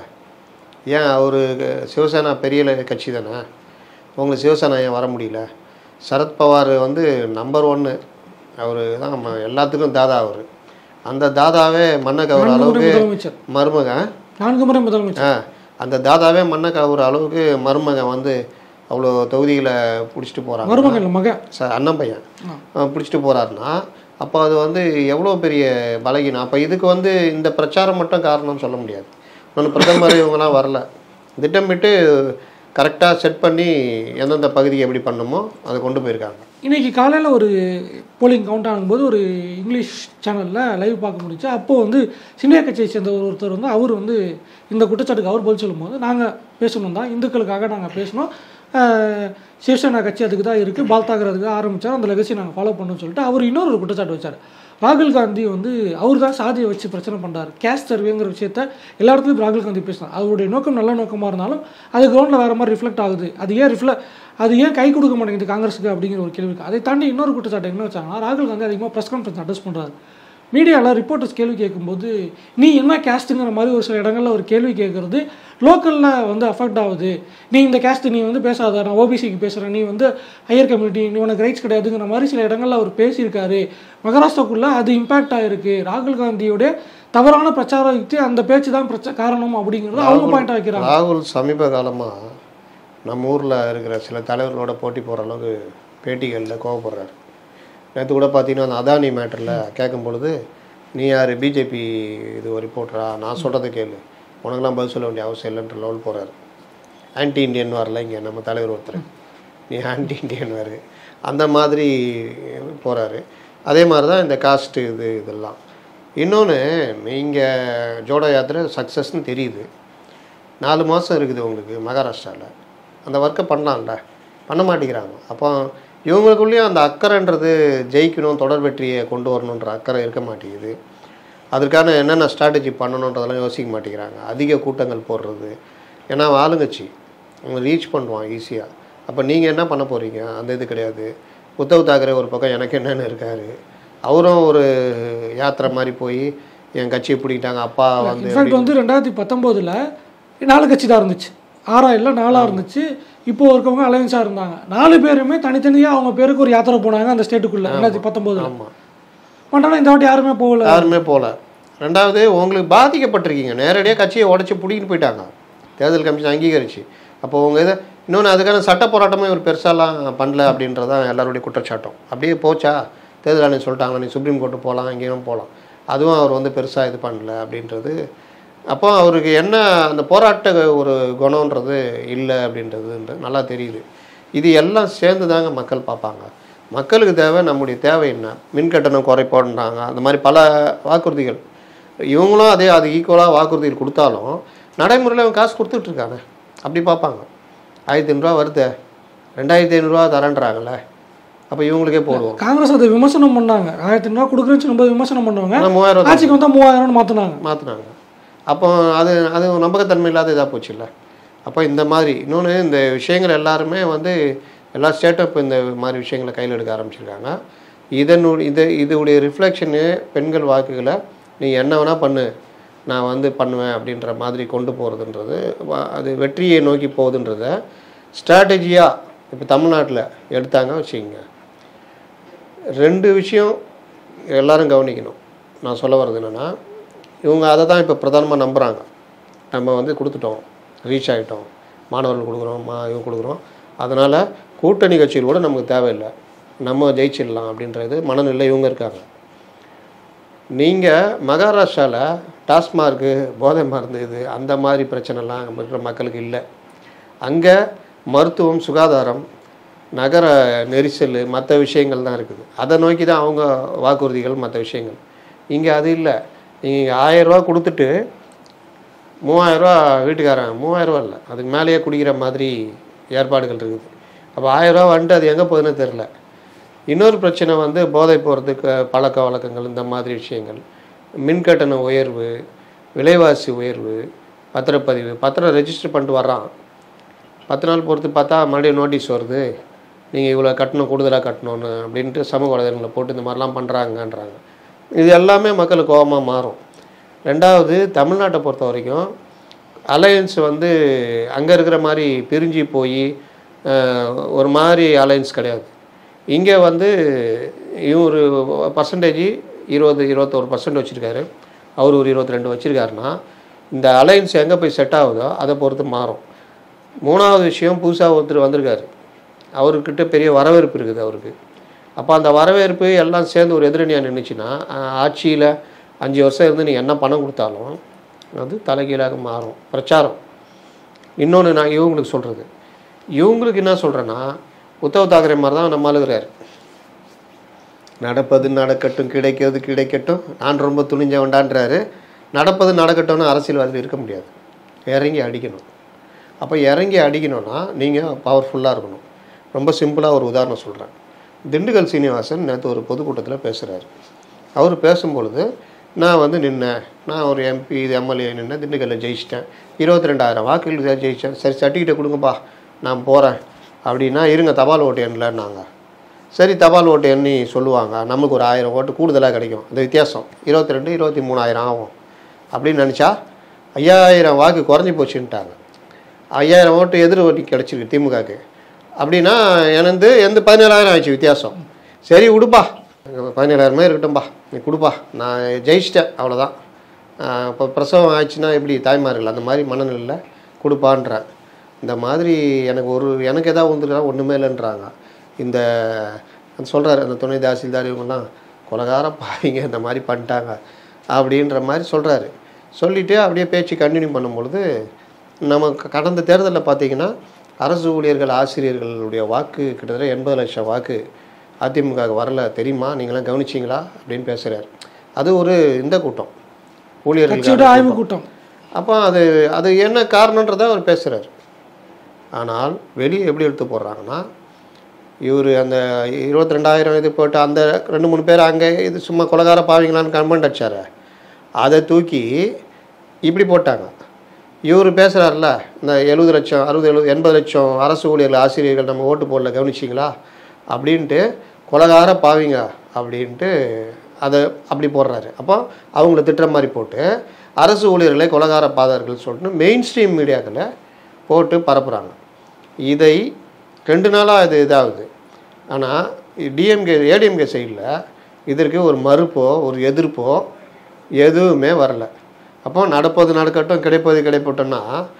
ஏன் அவர் சிவசேனா பெரிய கட்சி தானே உங்களுக்கு சிவசேனா ஏன் வர முடியல சரத்பவார் வந்து நம்பர் ஒன்று அவர் தான் நம்ம எல்லாத்துக்கும் தாதா அவர் அந்த தாதாவே மண்ணை கவர் நான்கு முறை அளவுக்கு முதலமைச்சர் மருமகன் நான்கு முறை முதலமைச்சர் ஆ அந்த தாதாவே மண்ணை கவுற அளவுக்கு மருமகன் வந்து அவ்வளோ தொகுதிகளை பிடிச்சிட்டு போகிறாங்க மருமகன் மக ச அண்ணன் பையன் பிடிச்சிட்டு போகிறாருன்னா அப்போ அது வந்து எவ்வளோ பெரிய பலகீனம் அப்போ இதுக்கு வந்து இந்த பிரச்சாரம் மட்டும் காரணம்னு சொல்ல முடியாது இன்னொன்று பிரதமர் இவங்கெல்லாம் வரல திட்டமிட்டு கரெக்டாக செட் பண்ணி எந்தெந்த பகுதியை எப்படி பண்ணணுமோ அதை கொண்டு போயிருக்காங்க இன்னைக்கு காலையில் ஒரு போலிங் கவுண்ட் ஆகும்போது ஒரு இங்கிலீஷ் சேனலில் லைவ் பார்க்க முடிஞ்சு அப்போ வந்து சினியா கட்சியை சேர்ந்த ஒரு ஒருத்தர் வந்து அவர் வந்து இந்த குற்றச்சாட்டுக்கு அவர் பதில் சொல்லும்போது நாங்கள் பேசணும் தான் இந்துக்களுக்காக நாங்கள் பேசணும் ஆஹ் சிவசேனா கட்சி அதுக்கு தான் இருக்குது பால் தாக்கர் அதுக்கு தான் ஆரம்பித்தார் அந்த லெகசி நாங்கள் ஃபாலோ பண்ணணும்னு சொல்லிட்டு அவர் இன்னொரு ஒரு குற்றச்சாட்டு வச்சார் ராகுல் காந்தி வந்து அவர் தான் சாதியை வச்சு பிரச்சனை பண்ணுறாரு கேஸ்ட் சர்வேங்கிற விஷயத்த எல்லா இடத்துலையும் ராகுல் காந்தி பேசினார் அவருடைய நோக்கம் நல்ல நோக்கமாக இருந்தாலும் அது கிரௌண்டில் வேறு மாதிரி ரிஃப்ளெக்ட் ஆகுது அது ஏன் ரிஃப்ளெக்ட் அது ஏன் கை கொடுக்க மாட்டேங்குது காங்கிரஸுக்கு அப்படிங்கிற ஒரு கேள்வி இருக்கு அதை தாண்டி இன்னொரு குற்றச்சாட்டு என்ன வச்சாங்கன்னா ராகுல் காந்தி அதிகமாக ப்ரெஸ் கான்ஃபரன்ஸ் அட்ரஸ் பண்ணுறாரு மீடியாவில் ரிப்போர்ட்டர்ஸ் கேள்வி கேட்கும்போது நீ என்ன கேஸ்ட்டுங்கிற மாதிரி ஒரு சில இடங்களில் ஒரு கேள்வி கேட்குறது லோக்கலில் வந்து அஃபெக்ட் ஆகுது நீ இந்த கேஸ்ட் நீ வந்து பேசாத நான் ஓபிசிக்கு பேசுகிறேன் நீ வந்து ஹையர் கம்யூனிட்டி நீ உனக்கு ரைட்ஸ் கிடையாதுங்கிற மாதிரி சில இடங்களில் அவர் பேசியிருக்காரு மகாராஷ்டிராக்குள்ளே அது இம்பேக்ட் ஆகிருக்கு ராகுல் காந்தியோட தவறான பிரச்சார யுக்தி அந்த பேச்சு தான் பிரச்ச காரணம் அப்படிங்கிறது அவங்க பாயிண்டாக வைக்கிறாங்க ராகுல் சமீப காலமாக நம்ம ஊரில் இருக்கிற சில தலைவர்களோட போட்டி போகிற அளவுக்கு பேட்டிகளில் கோவப்படுறாரு நேற்று கூட பார்த்தீங்கன்னா அந்த அதானி மேட்டரில் கேட்கும் பொழுது நீ யார் பிஜேபி இது ஒரு ரிப்போர்ட்டரா நான் சொல்கிறத கேளு உனக்கெல்லாம் பதில் சொல்ல வேண்டிய அவசியம் இல்லைன்ற லெவல் போகிறாரு ஆன்டி இண்டியன் வரல இங்கே நம்ம தலைவர் ஒருத்தர் நீ ஆன்டி இண்டியன் வேறு அந்த மாதிரி போகிறாரு அதே மாதிரி தான் இந்த காஸ்ட்டு இது இதெல்லாம் இன்னொன்று நீங்கள் ஜோடோ யாத்திரை சக்ஸஸ்னு தெரியுது நாலு மாதம் இருக்குது உங்களுக்கு மகாராஷ்டிராவில் அந்த ஒர்க்கை பண்ணலாம்ல பண்ண மாட்டேங்கிறாங்க அப்போ இவங்களுக்குள்ளேயும் அந்த அக்கறைன்றது ஜெயிக்கணும் தொடர் வெற்றியை கொண்டு வரணுன்ற அக்கறை இருக்க மாட்டேங்குது அதற்கான என்னென்ன ஸ்ட்ராட்டஜி பண்ணணுன்றதெல்லாம் யோசிக்க மாட்டேங்கிறாங்க அதிக கூட்டங்கள் போடுறது ஏன்னா அவன் ஆளுங்கட்சி அவங்க ரீச் பண்ணுவான் ஈஸியாக அப்போ நீங்கள் என்ன பண்ண போகிறீங்க அந்த இது கிடையாது உத்தவ் தாக்கரே ஒரு பக்கம் எனக்கு என்னென்னு இருக்காரு அவரும் ஒரு யாத்திரை மாதிரி போய் என் கட்சியை பிடிக்கிட்டாங்க அப்பா வந்து இன்ஃபேக்ட் வந்து ரெண்டாயிரத்தி பத்தொம்போதில் நாலு கட்சி தான் இருந்துச்சு ஆறா இல்லை நாலாக இருந்துச்சு இப்போ இருக்கவங்க அலையன்ஸாக இருந்தாங்க நாலு பேருமே தனித்தனியாக அவங்க பேருக்கு ஒரு யாத்திரை போனாங்க அந்த ஸ்டேட்டுக்குள்ளே ரெண்டாயிரத்தி பத்தொம்போதில் ஆமாம் பண்ணாலும் இந்த வாட்டி யாருமே போகல யாருமே போகல ரெண்டாவது உங்களுக்கு பாதிக்கப்பட்டிருக்கீங்க நேரடியாக கட்சியை உடச்சி பிடிக்கிட்டு போயிட்டாங்க தேர்தல் கமிஷன் அங்கீகரிச்சு அப்போ உங்க இதை இன்னொன்று அதுக்கான சட்ட போராட்டமே ஒரு பெருசாலாம் பண்ணல அப்படின்றதான் எல்லாருடைய குற்றச்சாட்டம் அப்படியே போச்சா தேர்தல் ஆணையம் சொல்லிட்டாங்க நீ சுப்ரீம் கோர்ட்டு போகலாம் எங்கேயும் போகலாம் அதுவும் அவர் வந்து பெருசாக இது பண்ணல அப்படின்றது அப்போ அவருக்கு என்ன அந்த போராட்ட ஒரு குணம்ன்றது இல்லை அப்படின்றது நல்லா தெரியுது இது எல்லாம் சேர்ந்து தாங்க மக்கள் பார்ப்பாங்க மக்களுக்கு தேவை நம்முடைய தேவை என்ன மின் கட்டணம் குறைப்போன்றாங்க அந்த மாதிரி பல வாக்குறுதிகள் இவங்களும் அதே அது ஈக்குவலாக வாக்குறுதிகள் கொடுத்தாலும் நடைமுறையில் அவன் காசு கொடுத்துட்டு இருக்கானே அப்படி பார்ப்பாங்க ஆயிரத்தி ஐநூறுரூவா வருது ரெண்டாயிரத்தி ஐநூறுரூவா தரேன்றாங்கல்ல அப்போ இவங்களுக்கே போடுவோம் காங்கிரஸ் அதை விமர்சனம் பண்ணாங்க ஆயிரத்தி ஐநூறுவா கொடுக்குறேன்னு சொல்லும்போது விமர்சனம் பண்ணுவாங்க ஆனால் மூவாயிரம் ரூபா ஆட்சிக்கு வந்தால் மூவாயிரம்னு மாற்றினாங்க மாற்றினாங்க அப்போ அது அது நம்பகத்தன்மை இல்லாத இதாக போச்சுல்ல அப்போ இந்த மாதிரி இன்னொன்று இந்த விஷயங்கள் எல்லாருமே வந்து எல்லா ஸ்டேட்டும் இப்போ இந்த மாதிரி விஷயங்களை கையில் எடுக்க ஆரம்பிச்சிருக்காங்க இதனுடைய இது இதோடைய ரிஃப்ளெக்ஷனு பெண்கள் வாக்குகளை நீ என்ன வேணால் பண்ணு நான் வந்து பண்ணுவேன் அப்படின்ற மாதிரி கொண்டு போகிறதுன்றது வ- அது வெற்றியை நோக்கி போகுதுன்றத ஸ்ட்ராட்டஜியாக இப்போ தமிழ்நாட்டில் எடுத்தாங்க வச்சுக்கோங்க ரெண்டு விஷயம் எல்லாரும் கவனிக்கணும் நான் சொல்ல வர்றது என்னென்னா இவங்க அதை தான் இப்போ பிரதானமாக நம்புகிறாங்க நம்ம வந்து கொடுத்துட்டோம் ரீச் ஆகிட்டோம் மாணவர்கள் கொடுக்குறோம் மா இவங்க கொடுக்குறோம் அதனால் கூட்டணி கட்சிகள் கூட நமக்கு தேவையில்லை நம்ம ஜெயிச்சிடலாம் அப்படின்றது மனநிலை இவங்க இருக்காங்க நீங்கள் மகாராஷ்டிராவில் டாஸ்மார்க்கு போதை மருந்து இது அந்த மாதிரி பிரச்சனைலாம் அங்கே இருக்கிற மக்களுக்கு இல்லை அங்கே மருத்துவம் சுகாதாரம் நகர நெரிசல் மற்ற விஷயங்கள் தான் இருக்குது அதை நோக்கி தான் அவங்க வாக்குறுதிகள் மற்ற விஷயங்கள் இங்கே அது இல்லை நீங்கள் ஆயரூவா கொடுத்துட்டு மூவாயிரரூவா வீட்டுக்காரன் மூவாயிரரூவா இல்லை அதுக்கு மேலேயே குடிக்கிற மாதிரி ஏற்பாடுகள் இருக்குது அப்போ ஆயிரரூவா வந்துட்டு அது எங்கே போகுதுன்னு தெரில இன்னொரு பிரச்சனை வந்து போதை போகிறதுக்கு பழக்க வழக்கங்கள் இந்த மாதிரி விஷயங்கள் மின்கட்டண உயர்வு விலைவாசி உயர்வு பத்திரப்பதிவு பத்திரம் ரெஜிஸ்டர் பண்ணிட்டு வர்றான் பத்து நாள் பொறுத்து பார்த்தா மறுபடியும் நோட்டீஸ் வருது நீங்கள் இவ்வளோ கட்டணும் கூடுதலாக கட்டணும்னு அப்படின்ட்டு சமூக வலைதளங்களை போட்டு இந்த மாதிரிலாம் பண்ணுறாங்கன்றாங்க இது எல்லாமே மக்களுக்கு கோபமாக மாறும் ரெண்டாவது தமிழ்நாட்டை பொறுத்த வரைக்கும் அலையன்ஸ் வந்து அங்கே இருக்கிற மாதிரி பிரிஞ்சு போய் ஒரு மாதிரி அலையன்ஸ் கிடையாது இங்கே வந்து இவர் பர்சன்டேஜ் இருபது இருபத்தோரு பர்சன்ட் வச்சுருக்காரு அவர் ஒரு இருபத்தி ரெண்டு வச்சுருக்காருன்னா இந்த அலையன்ஸ் எங்கே போய் செட் ஆகுதோ அதை பொறுத்து மாறும் மூணாவது விஷயம் புதுசாக ஒருத்தர் வந்திருக்காரு அவர்கிட்ட பெரிய வரவேற்பு இருக்குது அவருக்கு அப்போ அந்த வரவேற்பு எல்லாம் சேர்ந்து ஒரு எதிரணியாக நின்றுச்சுன்னா ஆட்சியில் அஞ்சு வருஷம் இருந்து நீ என்ன பணம் கொடுத்தாலும் அது தலைகீழாக மாறும் பிரச்சாரம் இன்னொன்று நான் இவங்களுக்கு சொல்கிறது இவங்களுக்கு என்ன சொல்கிறேன்னா உத்தவ் தாக்கரே மாதிரி தான் நம்ம அழுகிறாரு நடப்பது நடக்கட்டும் கிடைக்கிறது கிடைக்கட்டும் நான் ரொம்ப துணிஞ்சவன்டான்றாரு நடப்பது நடக்கட்டும்னு அரசியல்வாதிகள் இருக்க முடியாது இறங்கி அடிக்கணும் அப்போ இறங்கி அடிக்கணும்னா நீங்கள் பவர்ஃபுல்லாக இருக்கணும் ரொம்ப சிம்பிளாக ஒரு உதாரணம் சொல்கிறேன் திண்டுக்கல் சீனிவாசன் நேற்று ஒரு பொதுக்கூட்டத்தில் பேசுகிறாரு அவர் பேசும்பொழுது நான் வந்து நின்னேன் நான் ஒரு எம்பி இது எம்எல்ஏ நின்னேன் திண்டுக்கல்லில் ஜெயிச்சிட்டேன் இருபத்தி ரெண்டாயிரம் வாக்குகள் ஜெயித்தேன் சரி சர்டிஃபிகேட்டை கொடுங்கப்பா நான் போகிறேன் அப்படின்னா இருங்க தபால் ஓட்டு எண்ணலன்னாங்க சரி தபால் ஓட்டு எண்ணி சொல்லுவாங்க நமக்கு ஒரு ஆயிரம் ஓட்டு கூடுதலாக கிடைக்கும் இந்த வித்தியாசம் இருபத்தி ரெண்டு இருபத்தி மூணாயிரம் ஆகும் அப்படின்னு நினச்சா ஐயாயிரம் வாக்கு குறைஞ்சி போச்சுன்ட்டாங்க ஐயாயிரம் ஓட்டு எதிர் ஓட்டு கிடச்சிருக்கு திமுகக்கு அப்படின்னா எனது எந்த பதினேழாயிரம் ஆயிடுச்சு வித்தியாசம் சரி விடுப்பா பதினேழாயிரமே இருக்கட்டும்பா நீ கொடுப்பா நான் ஜெயிச்சிட்டேன் அவ்வளோதான் இப்போ பிரசவம் ஆயிடுச்சுன்னா எப்படி தாய்மார்கள் அந்த மாதிரி மனநிலையில் கொடுப்பான்றேன் இந்த மாதிரி எனக்கு ஒரு எனக்கு எதாவது வந்துருக்கா ஒன்றுமே இல்லைன்றாங்க இந்த சொல்கிறாரு அந்த துணை தாசில்தார் இவங்கெல்லாம் கொலகார பாவிங்க இந்த மாதிரி பண்ணிட்டாங்க அப்படின்ற மாதிரி சொல்கிறாரு சொல்லிவிட்டு அப்படியே பேச்சு கண்டினியூ பண்ணும்பொழுது நம்ம க- கடந்த தேர்தலில் பார்த்தீங்கன்னா அரசு ஊழியர்கள் ஆசிரியர்களுடைய வாக்கு கிட்டத்தட்ட எண்பது லட்சம் வாக்கு அதிமுக வரல தெரியுமா நீங்களாம் கவனிச்சிங்களா அப்படின்னு பேசுகிறார் அது ஒரு இந்த கூட்டம் கட்சியோட ஊழியர்கள் ஆய்வு கூட்டம் அப்போ அது அது என்ன காரணன்றதை அவர் பேசுகிறார் ஆனால் வெளியே எப்படி எடுத்து போடுறாங்கன்னா இவர் அந்த இருபத்தி ரெண்டாயிரம் இது போட்டு அந்த ரெண்டு மூணு பேர் அங்கே இது சும்மா கொலகார பாவீங்களான்னு கமெண்ட் அடிச்சாரு அதை தூக்கி இப்படி போட்டாங்க இவர் பேசுகிறார்ல இந்த எழுபது லட்சம் அறுபது எழுபது எண்பது லட்சம் அரசு ஊழியர்கள் ஆசிரியர்கள் நம்ம ஓட்டு போடல கவனிச்சிங்களா அப்படின்ட்டு கொலகார பாவிங்க அப்படின்ட்டு அதை அப்படி போடுறாரு அப்போ அவங்கள திட்டுற மாதிரி போட்டு அரசு ஊழியர்களை கொலகார பாதர்கள் சொல்லிட்டு மெயின் ஸ்ட்ரீம் மீடியாக்களை போட்டு பரப்புகிறாங்க இதை ரெண்டு நாளாக இது இதாகுது ஆனால் டிஎம்கே ஏடிஎம்கே சைடில் இதற்கு ஒரு மறுப்போ ஒரு எதிர்ப்போ எதுவுமே வரல அப்போ நடப்பது நடக்கட்டும் கிடைப்பது கிடைப்பட்டோம்னா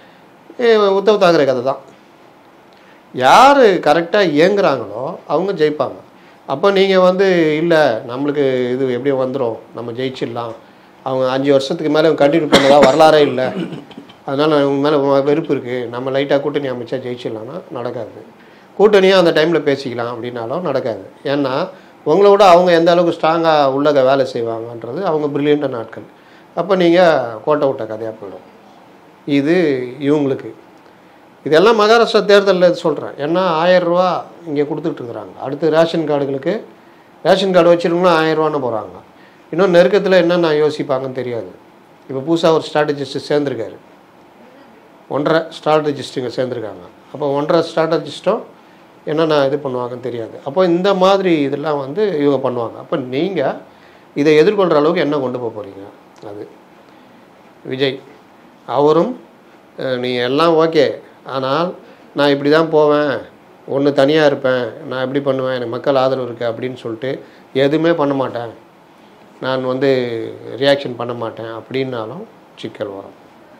உத்தவ் தாக்கரே கதை தான் யார் கரெக்டாக இயங்குறாங்களோ அவங்க ஜெயிப்பாங்க அப்போ நீங்கள் வந்து இல்லை நம்மளுக்கு இது எப்படியும் வந்துடும் நம்ம ஜெயிச்சிடலாம் அவங்க அஞ்சு வருஷத்துக்கு மேலே கண்டினியூ பண்ணதா வரலாறே இல்லை அதனால் அவங்க மேலே வெறுப்பு இருக்குது நம்ம லைட்டாக கூட்டணி அமைச்சா ஜெயிச்சிடலாம்னா நடக்காது கூட்டணியாக அந்த டைமில் பேசிக்கலாம் அப்படின்னாலும் நடக்காது ஏன்னா உங்களை விட அவங்க எந்த அளவுக்கு ஸ்ட்ராங்காக உள்ளக வேலை செய்வாங்கன்றது அவங்க பிரில்லியண்ட்டான நாட்கள் அப்போ நீங்கள் கோட்டை விட்ட கதையாக போயிடும் இது இவங்களுக்கு இதெல்லாம் மகாராஷ்டிரா தேர்தலில் சொல்கிறேன் ஏன்னா ஆயிரம் ரூபா இங்கே கொடுத்துட்ருக்குறாங்க அடுத்து ரேஷன் கார்டுகளுக்கு ரேஷன் கார்டு வச்சுருக்கோம்னா ஆயிரம் ரூபான்னு போகிறாங்க இன்னும் நெருக்கத்தில் என்னென்ன யோசிப்பாங்கன்னு தெரியாது இப்போ புதுசாக ஒரு ஸ்ட்ராட்டஜிஸ்ட் சேர்ந்துருக்காரு ஒன்றரை ஸ்ட்ராட்டஜிஸ்ட்டுங்க சேர்ந்துருக்காங்க அப்போ ஒன்றரை ஸ்ட்ராட்டஜிஸ்ட்டும் என்னென்ன இது பண்ணுவாங்கன்னு தெரியாது அப்போ இந்த மாதிரி இதெல்லாம் வந்து இவங்க பண்ணுவாங்க அப்போ நீங்கள் இதை எதிர்கொள்கிற அளவுக்கு என்ன கொண்டு போக போகிறீங்க அது விஜய் அவரும் அஹ், நீ எல்லாம் ஓகே ஆனால் நான் இப்படி தான் போவேன் ஒன்று தனியாக இருப்பேன் நான் எப்படி பண்ணுவேன் எனக்கு மக்கள் ஆதரவு இருக்குது அப்படின்னு சொல்லிட்டு எதுவுமே பண்ண மாட்டேன் நான் வந்து ரியாக்ஷன் பண்ண மாட்டேன் அப்படின்னாலும் சிக்கல் வரும்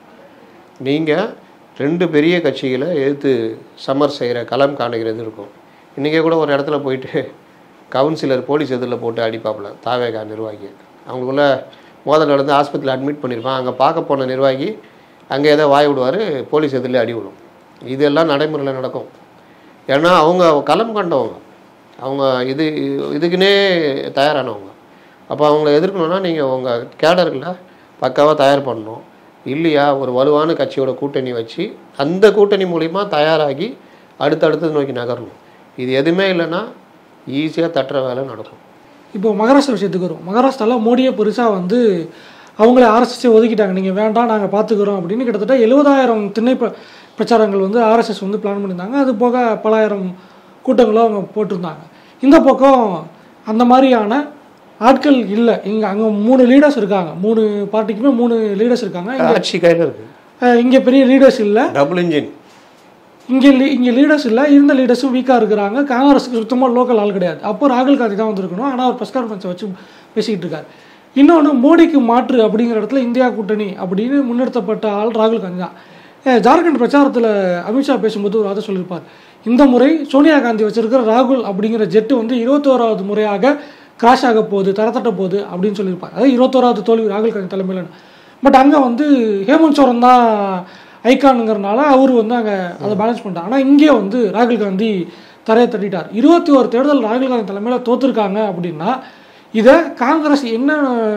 நீங்கள் ரெண்டு பெரிய கட்சிகளை எதிர்த்து சமர் செய்கிற களம் காணுகிறது இருக்கும் இன்றைக்கே கூட ஒரு இடத்துல போயிட்டு கவுன்சிலர் போலீஸ் எதிரில் போட்டு அடிப்பாப்புல தாவேகா நிர்வாகி அவங்களுக்குள்ள மோதல் நடந்து ஆஸ்பத்திரியில் அட்மிட் பண்ணியிருப்பான் அங்கே பார்க்க போன நிர்வாகி அங்கே ஏதோ வாய் விடுவார் போலீஸ் எதிரில் அடி விடும் இதெல்லாம் நடைமுறையில் நடக்கும் ஏன்னா அவங்க களம் கண்டவங்க அவங்க இது இதுக்குன்னே தயாரானவங்க அப்போ அவங்கள எதிர்க்கணுன்னா நீங்கள் உங்கள் கேடர்களை பக்காவாக தயார் பண்ணணும் இல்லையா ஒரு வலுவான கட்சியோட கூட்டணி வச்சு அந்த கூட்டணி மூலிமா தயாராகி அடுத்தடுத்தது நோக்கி நகரணும் இது எதுவுமே இல்லைன்னா ஈஸியாக தட்டுற வேலை நடக்கும் இப்போ மகாராஷ்டிரா விஷயத்துக்கு வரும் மகாராஷ்டிராவில் மோடியை பெருசாக வந்து அவங்கள ஆர்எஸ்எஸ்ஸை ஒதுக்கிட்டாங்க நீங்கள் வேண்டாம் நாங்கள் பார்த்துக்குறோம் அப்படின்னு கிட்டத்தட்ட எழுபதாயிரம் திண்ணை பிர பிரச்சாரங்கள் வந்து ஆர்எஸ்எஸ் வந்து பிளான் பண்ணியிருந்தாங்க அது போக பலாயிரம் கூட்டங்களும் அவங்க போட்டிருந்தாங்க இந்த பக்கம் அந்த மாதிரியான ஆட்கள் இல்லை இங்கே அங்கே மூணு லீடர்ஸ் இருக்காங்க மூணு பார்ட்டிக்குமே மூணு லீடர்ஸ் இருக்காங்க ஆட்சி கையில் இருக்குது இங்கே பெரிய லீடர்ஸ் இல்லை டபுள் இன்ஜின் இங்கே லீ இங்கே லீடர்ஸ் இல்லை இருந்த லீடர்ஸும் வீக்காக இருக்கிறாங்க காங்கிரஸுக்கு சுத்தமாக லோக்கல் ஆள் கிடையாது அப்போ ராகுல் காந்தி தான் வந்திருக்கணும் ஆனால் அவர் ப்ரெஸ் கான்ஃபரன்ஸை வச்சு பேசிக்கிட்டு இருக்காரு இன்னொன்று மோடிக்கு மாற்று அப்படிங்கிற இடத்துல இந்தியா கூட்டணி அப்படின்னு முன்னெடுத்தப்பட்ட ஆள் ராகுல் காந்தி தான் அஹ் ஜார்க்கண்ட் பிரச்சாரத்தில் அமித்ஷா பேசும்போது ஒரு வார்த்தை சொல்லியிருப்பார் இந்த முறை சோனியா காந்தி வச்சிருக்கிற ராகுல் அப்படிங்கிற ஜெட்டு வந்து இருபத்தோராவது முறையாக கிராஷ் ஆக போகுது தரத்தட்ட போகுது அப்படின்னு சொல்லியிருப்பார் அதாவது இருபத்தோராவது தோல்வி ராகுல் காந்தி தலைமையில் பட் அங்கே வந்து ஹேமந்த் சோரன் தான் ஐகானுங்கிறனால அவர் வந்து அங்கே அதை பேலன்ஸ் பண்ணிட்டார் ஆனால் இங்கே வந்து ராகுல் காந்தி தரையை தட்டிட்டார் இருபத்தி ஒரு தேர்தல் ராகுல் காந்தி தலைமையில் தோத்துருக்காங்க அப்படின்னா இதை காங்கிரஸ் என்ன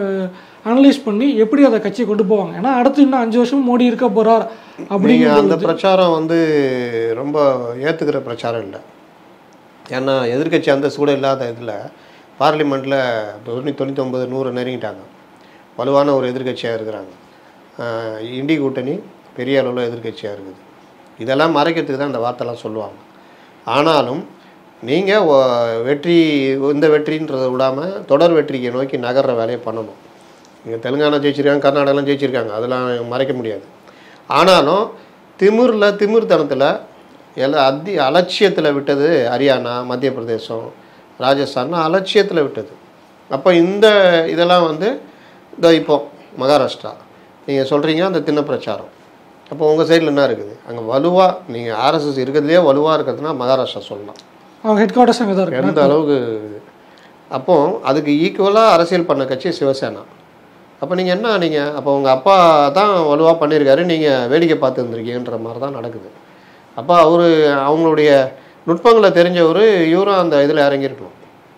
அனலைஸ் பண்ணி எப்படி அதை கட்சியை கொண்டு போவாங்க ஏன்னா அடுத்து இன்னும் அஞ்சு வருஷம் மோடி இருக்க போறார் நீங்கள் அப்படிங்கிற அந்த பிரச்சாரம் வந்து ரொம்ப ஏற்றுக்கிற பிரச்சாரம் இல்லை ஏன்னா எதிர்க்கட்சி அந்த சூட இல்லாத இதில் பார்லிமெண்ட்டில் தொண்ணூற்றி தொண்ணூத்தொம்பது நூறு நெருங்கிட்டாங்க வலுவான ஒரு எதிர்க்கட்சியாக இருக்கிறாங்க ஆஹ் இண்டி கூட்டணி பெரிய அளவில் எதிர்க்கட்சியாக இருக்குது இதெல்லாம் மறைக்கிறதுக்கு தான் இந்த வார்த்தைலாம் சொல்லுவாங்க ஆனாலும் நீங்கள் வெற்றி இந்த வெற்றின்றதை விடாமல் தொடர் வெற்றியை நோக்கி நகர்ற வேலையை பண்ணணும் இங்கே தெலுங்கானா ஜெயிச்சிருக்காங்க கர்நாடகாலாம் ஜெயிச்சிருக்காங்க அதெல்லாம் மறைக்க முடியாது ஆனாலும் திமிரில் திமிர்த்தனத்தில் எல்லாம் அத்தி அலட்சியத்தில் விட்டது ஹரியானா மத்திய பிரதேசம் ராஜஸ்தான் அலட்சியத்தில் விட்டது அப்போ இந்த இதெல்லாம் வந்து இதோ இப்போ மகாராஷ்டிரா நீங்கள் சொல்கிறீங்க அந்த திண்ண பிரச்சாரம் அப்போ உங்கள் சைடில் என்ன இருக்குது அங்கே வலுவாக நீங்கள் ஆர்எஸ்எஸ் இருக்கிறதுலே வலுவாக இருக்கிறதுனா மகாராஷ்டிரா சொல்லலாம் அவங்க ஹெட் குவார்ட்டர்ஸ் அங்கே தான் இருக்கு எந்த அளவுக்கு இது. அப்போ அதுக்கு ஈக்குவலாக அரசியல் பண்ண கட்சி சிவசேனா அப்போ நீங்கள் என்ன நீங்கள் அப்போ உங்கள் அப்பா தான் வலுவாக பண்ணியிருக்காரு நீங்கள் வேடிக்கை பார்த்து இருந்திருக்கீங்கன்ற மாதிரி தான் நடக்குது அப்போ அவர் அவங்களுடைய நுட்பங்களை தெரிஞ்சவர் இவரும் அந்த இதில் இறங்கியிருக்கணும்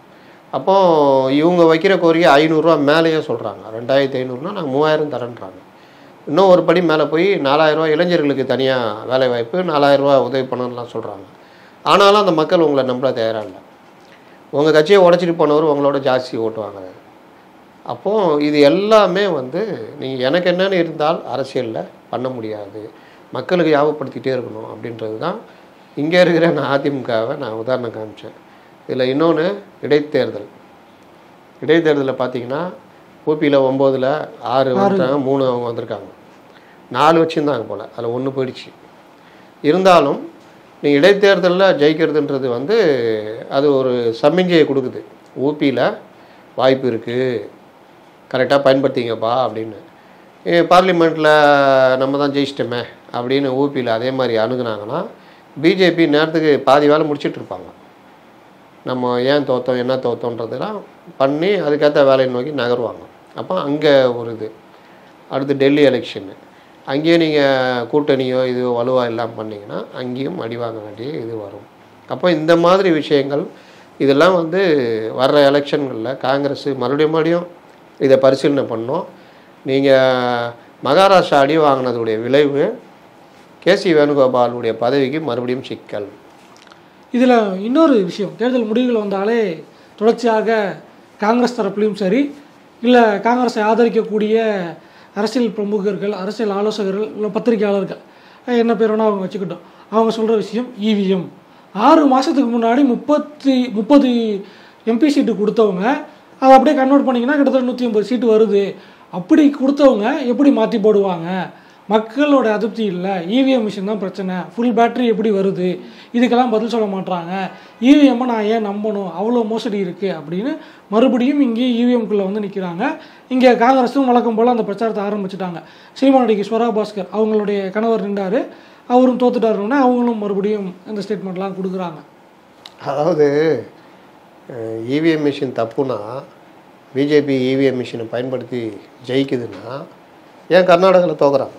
அப்போ இவங்க வைக்கிற கோரிக்கை ஐநூறுரூவா மேலேயே சொல்கிறாங்க ரெண்டாயிரத்தி ஐநூறுனா நாங்கள் மூவாயிரம் தரேன்றாங்க இன்னும் ஒரு படி மேலே போய் நாலாயிரரூவா இளைஞர்களுக்கு தனியாக வேலை வாய்ப்பு நாலாயிரரூவா உதவி பண்ணலாம் சொல்கிறாங்க ஆனாலும் அந்த மக்கள் உங்களை நம்பல தயாராக இல்லை உங்கள் கட்சியை உடச்சிட்டு போனவர் உங்களோட ஜாஸ்தி ஓட்டு வாங்குறாரு அப்போது இது எல்லாமே வந்து நீங்கள் எனக்கு என்னன்னு இருந்தால் அரசியலில் பண்ண முடியாது மக்களுக்கு ஞாபகப்படுத்திட்டே இருக்கணும் அப்படின்றது தான் இங்கே இருக்கிற நான் அதிமுகவை நான் உதாரணம் காமிச்சேன் இதில் இன்னொன்று இடைத்தேர்தல் இடைத்தேர்தலில் பார்த்தீங்கன்னா ஊபியில் ஒம்போதில் ஆறு வந்துட்டாங்க மூணு அவங்க வந்திருக்காங்க நாலு வச்சுருந்தாங்க போல் அதில் ஒன்று போயிடுச்சு இருந்தாலும் நீ இடைத்தேர்தலில் ஜெயிக்கிறதுன்றது வந்து அது ஒரு சமிஞ்சையை கொடுக்குது ஊபியில் வாய்ப்பு இருக்குது கரெக்டாக பயன்படுத்திங்கப்பா அப்படின்னு பார்லிமெண்ட்டில் நம்ம தான் ஜெயிச்சிட்டோமே அப்படின்னு ஊபியில் அதே மாதிரி அணுகுனாங்கன்னா பிஜேபி நேரத்துக்கு பாதி வேலை முடிச்சிட்டு இருப்பாங்க நம்ம ஏன் தோத்தோம் என்ன தோத்தோன்றதெல்லாம் பண்ணி அதுக்கேற்ற வேலையை நோக்கி நகருவாங்க அப்போ அங்கே ஒரு இது அடுத்து டெல்லி எலெக்ஷனு அங்கேயும் நீங்கள் கூட்டணியோ இது வலுவாக எல்லாம் பண்ணிங்கன்னா அங்கேயும் அடி வாங்க வேண்டிய இது வரும் அப்போ இந்த மாதிரி விஷயங்கள் இதெல்லாம் வந்து வர்ற எலெக்ஷன்களில் காங்கிரஸ் மறுபடியும் மறுபடியும் இதை பரிசீலனை பண்ணோம் நீங்கள் மகாராஷ்டிரா அடி வாங்கினதுடைய விளைவு கேசி வேணுகோபாலுடைய பதவிக்கு மறுபடியும் சிக்கல் இதில் இன்னொரு விஷயம் தேர்தல் முடிவுகள் வந்தாலே தொடர்ச்சியாக காங்கிரஸ் தரப்புலையும் சரி இல்லை காங்கிரஸை ஆதரிக்கக்கூடிய அரசியல் பிரமுகர்கள் அரசியல் ஆலோசகர்கள் இல்லை பத்திரிகையாளர்கள் அஹ் என்ன பேர் வேணால் அவங்க வச்சுக்கிட்டோம் அவங்க சொல்கிற விஷயம் இவிஎம் ஆறு மாதத்துக்கு முன்னாடி முப்பத்தி முப்பது எம்பி சீட்டு கொடுத்தவங்க அதை அப்படியே கன்வெர்ட் பண்ணிங்கன்னா கிட்டத்தட்ட நூற்றி ஐம்பது சீட்டு வருது அப்படி கொடுத்தவங்க எப்படி மாற்றி போடுவாங்க மக்களோட அதிருப்தி இல்லை இவிஎம் மிஷின் தான் பிரச்சனை ஃபுல் பேட்டரி எப்படி வருது இதுக்கெல்லாம் பதில் சொல்ல மாட்றாங்க இவிஎம்மை நான் ஏன் நம்பணும் அவ்வளோ மோசடி இருக்குது அப்படின்னு மறுபடியும் இங்கே இவிஎம்குள்ளே வந்து நிற்கிறாங்க இங்கே காங்கிரஸும் வழக்கம் போல் அந்த பிரச்சாரத்தை ஆரம்பிச்சிட்டாங்க சீமானடிக்கு ஸ்வரா பாஸ்கர் அவங்களுடைய கணவர் நின்றார் அவரும் தோத்துட்டாருன்னா அவங்களும் மறுபடியும் இந்த ஸ்டேட்மெண்ட்லாம் கொடுக்குறாங்க அதாவது இவிஎம் மிஷின் தப்புனா பிஜேபி இவிஎம் மிஷினை பயன்படுத்தி ஜெயிக்குதுன்னா ஏன் கர்நாடகாவில் தோக்குறாங்க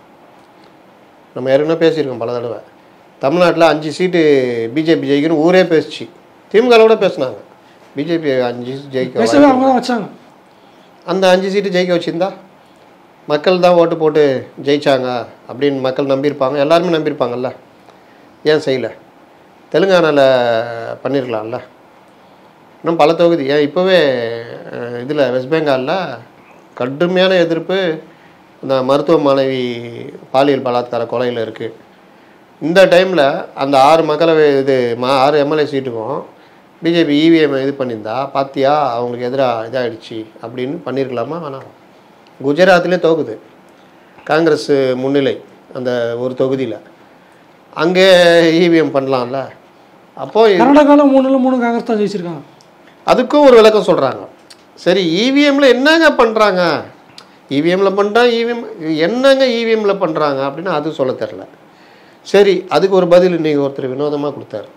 நம்ம ஏற்கனவே பேசியிருக்கோம் பல தடவை தமிழ்நாட்டில் அஞ்சு சீட்டு பிஜேபி ஜெயிக்கணும் ஊரே பேசிச்சு திமுகவோட பேசுனாங்க பிஜேபி அஞ்சு சீட்டு ஜெயிக்க பேசவே வாய்ப்பு அவங்க தான் வச்சாங்க அந்த அஞ்சு சீட்டு ஜெயிக்க வச்சிருந்தா மக்கள் தான் ஓட்டு போட்டு ஜெயிச்சாங்க அப்படின்னு மக்கள் நம்பியிருப்பாங்க எல்லாருமே நம்பியிருப்பாங்கல்ல ஏன் செய்யலை தெலுங்கானாவில் பண்ணியிருக்கலாம்ல இன்னும் பல தொகுதி ஏன் இப்போவே இதில் வெஸ்ட் பெங்காலில் கடுமையான எதிர்ப்பு இந்த மருத்துவ மாணவி பாலியல் பலாத்கார கொலையில் இருக்குது இந்த டைமில் அந்த ஆறு மக்களவை இது மா ஆறு எம்எல்ஏ சீட்டுக்கும் பிஜேபி இவிஎம் இது பண்ணியிருந்தா பாத்தியா அவங்களுக்கு எதிராக இதாகிடுச்சு அப்படின்னு பண்ணியிருக்கலாமா வேணாம் குஜராத்லேயே தோக்குது காங்கிரஸ் முன்னிலை அந்த ஒரு தொகுதியில் அங்கே இவிஎம் பண்ணலாம்ல அப்போது கர்நாடகாவில் மூணுல மூணு காங்கிரஸ் தான் ஜெயிச்சிருக்காங்க அதுக்கும் ஒரு விளக்கம் சொல்கிறாங்க சரி இவிஎம்ல என்னங்க பண்ணுறாங்க இவிஎம்ல பண்ணிட்டா இவிஎம் என்னங்க இவிஎம்ல பண்ணுறாங்க அப்படின்னு அது சொல்ல தெரில சரி அதுக்கு ஒரு பதில் இன்னைக்கு ஒருத்தர் வினோதமாக கொடுத்தாரு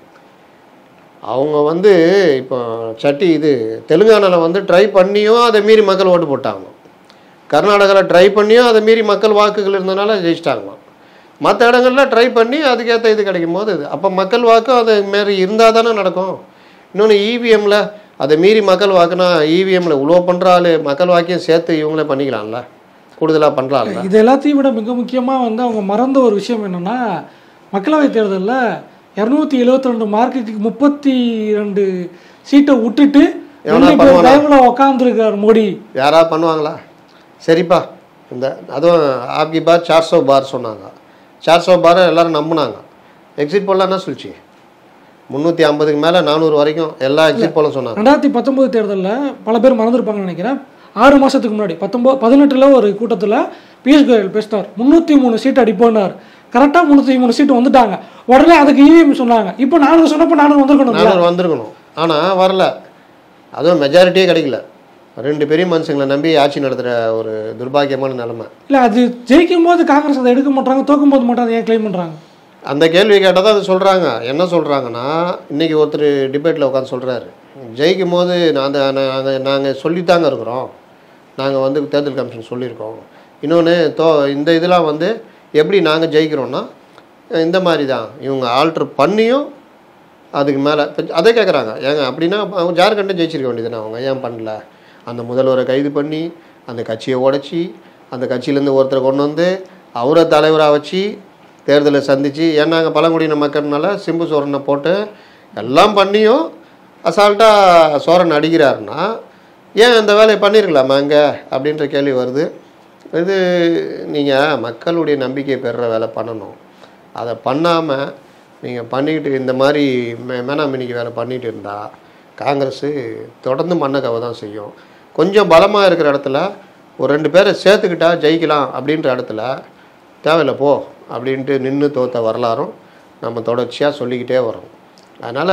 அவங்க வந்து இப்போ சட்டி இது தெலுங்கானாவில் வந்து ட்ரை பண்ணியும் அதை மீறி மக்கள் ஓட்டு போட்டாங்க கர்நாடகாவில் ட்ரை பண்ணியும் அதை மீறி மக்கள் வாக்குகள் இருந்தனால ஜெயிச்சிட்டாங்களாம் மற்ற இடங்கள்ல ட்ரை பண்ணி அதுக்கேற்ற இது கிடைக்கும் போது இது அப்போ மக்கள் வாக்கும் அது மாரி இருந்தால் தானே நடக்கும் இன்னொன்று இவிஎம்மில் அதை மீறி மக்கள் வாக்குனா இவிஎம்ல இவ்வளோ பண்ணுறாள் மக்கள் வாக்கியம் சேர்த்து இவங்களே பண்ணிக்கலாம்ல கூடுதலாக பண்ணலாம்ல இது எல்லாத்தையும் விட மிக முக்கியமாக வந்து அவங்க மறந்த ஒரு விஷயம் என்னன்னா மக்களவைத் தேர்தலில் இரநூத்தி எழுபத்தி ரெண்டு மார்க்குக்கு முப்பத்தி ரெண்டு சீட்டை விட்டுட்டு எவனா ரெண்டு பேர் பண்ணுவானா? டைமில் உக்காந்துருக்கார் மோடி யாராவது பண்ணுவாங்களா சரிப்பா இந்த அதுவும் ஆப்கி பார் சார்சோ பார் சொன்னாங்க சார்சோ பாரை எல்லாரும் நம்பினாங்க எக்ஸிட் போல்லாம் என்ன சொல்லிச்சு முந்நூற்றி ஐம்பதுக்கு மேலே நானூறு வரைக்கும் எல்லா எக்ஸிட் போலும் சொன்னாங்க ரெண்டாயிரத்தி பத்தொம்போது தேர்தலில் பல பேர் மறந்துருப்பாங்கன்னு நினைக்கிறேன் ஆறு மாதத்துக்கு முன்னாடி பத்தொம்பது பதினெட்டில் ஒரு கூட்டத்தில் பியூஷ் கோயல் பேசினார் முந்நூற்றி மூணு சீட் அடிப்போனார் கரெக்டாக முந்நூற்றி மூணு சீட்டு வந்துட்டாங்க உடனே அதுக்கு இவிஎம் சொன்னாங்க இப்போ நானூறு சொன்னப்போ நானூறு வந்திருக்கணும் நானூறு வந்திருக்கணும் ஆனால் வரல அதுவும் மெஜாரிட்டியே கிடைக்கல ரெண்டு பெரிய மனுஷங்களை நம்பி ஆட்சி நடத்துகிற ஒரு துர்பாக்கியமான நிலைமை இல்லை அது ஜெயிக்கும் போது காங்கிரஸ் அதை எடுக்க மாட்டாங்க தோக்கும் போது மட்டும் அதை ஏன் க்ளைம் பண்ணுறாங்க அந்த கேள்வி கேட்டால் தான் அது சொல்கிறாங்க என்ன சொல்கிறாங்கன்னா இன்றைக்கி ஒருத்தர் டிபேட்டில் உட்காந்து சொல்கிறாரு ஜெயிக்கும் போது நாங்கள் நாங்கள் நாங்கள் சொல்லித்தாங்க இருக்கிறோம் நாங்கள் வந்து தேர்தல் கமிஷன் சொல்லியிருக்கோம் இன்னொன்று தோ இந்த இதெல்லாம் வந்து எப்படி நாங்கள் ஜெயிக்கிறோன்னா இந்த மாதிரி தான் இவங்க ஆல்ட்ரு பண்ணியும் அதுக்கு மேலே அதே கேட்குறாங்க ஏங்க அப்படின்னா அவங்க ஜார்க்கண்டே ஜெயிச்சிருக்க வேண்டியதுதானே அவங்க ஏன் பண்ணல அந்த முதல்வரை கைது பண்ணி அந்த கட்சியை உடைச்சி அந்த கட்சியிலேருந்து ஒருத்தரை கொண்டு வந்து அவரை தலைவராக வச்சு தேர்தலை சந்தித்து ஏன்னா அங்கே பழங்குடியின மக்கள்னால சிம்பு சோரனை போட்டு எல்லாம் பண்ணியும் அசால்ட்டாக சோரன் அடிக்கிறாருன்னா ஏன் அந்த வேலையை பண்ணியிருக்கலாமா அங்கே அப்படின்ற கேள்வி வருது இது நீங்கள் மக்களுடைய நம்பிக்கையை பெறுற வேலை பண்ணணும் அதை பண்ணாமல் நீங்கள் பண்ணிக்கிட்டு இந்த மாதிரி மே மேனாமினிக்கு வேலை பண்ணிகிட்டு இருந்தால் காங்கிரஸு தொடர்ந்து மண்ணக்கவை தான் செய்யும் கொஞ்சம் பலமாக இருக்கிற இடத்துல ஒரு ரெண்டு பேரை சேர்த்துக்கிட்டா ஜெயிக்கலாம் அப்படின்ற இடத்துல தேவையில்லை போ அப்படின்ட்டு நின்று தோத்த வரலாறும் நம்ம தொடர்ச்சியாக சொல்லிக்கிட்டே வரோம் அதனால்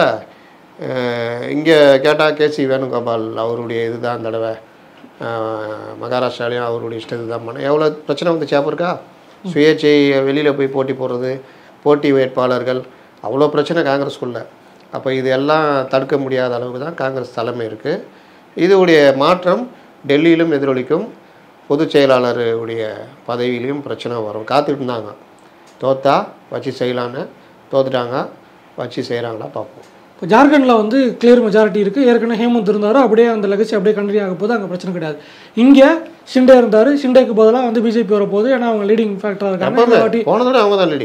இங்கே கேட்டால் கேசி வேணுகோபால் அவருடைய இதுதான் இந்த தடவை அஹ், மகாராஷ்டிராலையும் அவருடைய இஷ்டத்து தான் பண்ண எவ்வளோ பிரச்சனை வந்து ஞாபகம் இருக்கா சுயேட்சை வெளியில் போய் போட்டி போடுறது போட்டி வேட்பாளர்கள் அவ்வளோ பிரச்சனை காங்கிரஸ்குள்ள அப்போ இது எல்லாம் தடுக்க முடியாத அளவுக்கு தான் காங்கிரஸ் தலைமை இருக்குது இதுடைய மாற்றம் டெல்லியிலும் எதிரொலிக்கும் பொதுச் செயலாளருடைய பதவியிலையும் பிரச்சனை வரும் காத்துட்டு இருந்தாங்க தோத்தா வச்சு செய்யலான்னு தோத்துட்டாங்க வச்சு செய்கிறாங்களா பார்ப்போம் இப்போ ஜார்க்கண்டில் வந்து கிளியர் மெஜாரிட்டி இருக்குது ஏற்கனவே ஹேமந்த் இருந்தார் அப்படியே அந்த லெகசி அப்படியே கண்டினியூ ஆக போது அங்கே பிரச்சனை கிடையாது இங்கே ஷிண்டே இருந்தார் ஷிண்டேக்கு பதிலாக வந்து பிஜேபி வர போகுது ஏன்னா அவங்க லீடிங் ஃபேக்டராக இருக்காங்க இந்த எப்பவுமே வாட்டி போனதோட அவங்க தான் லீடிங்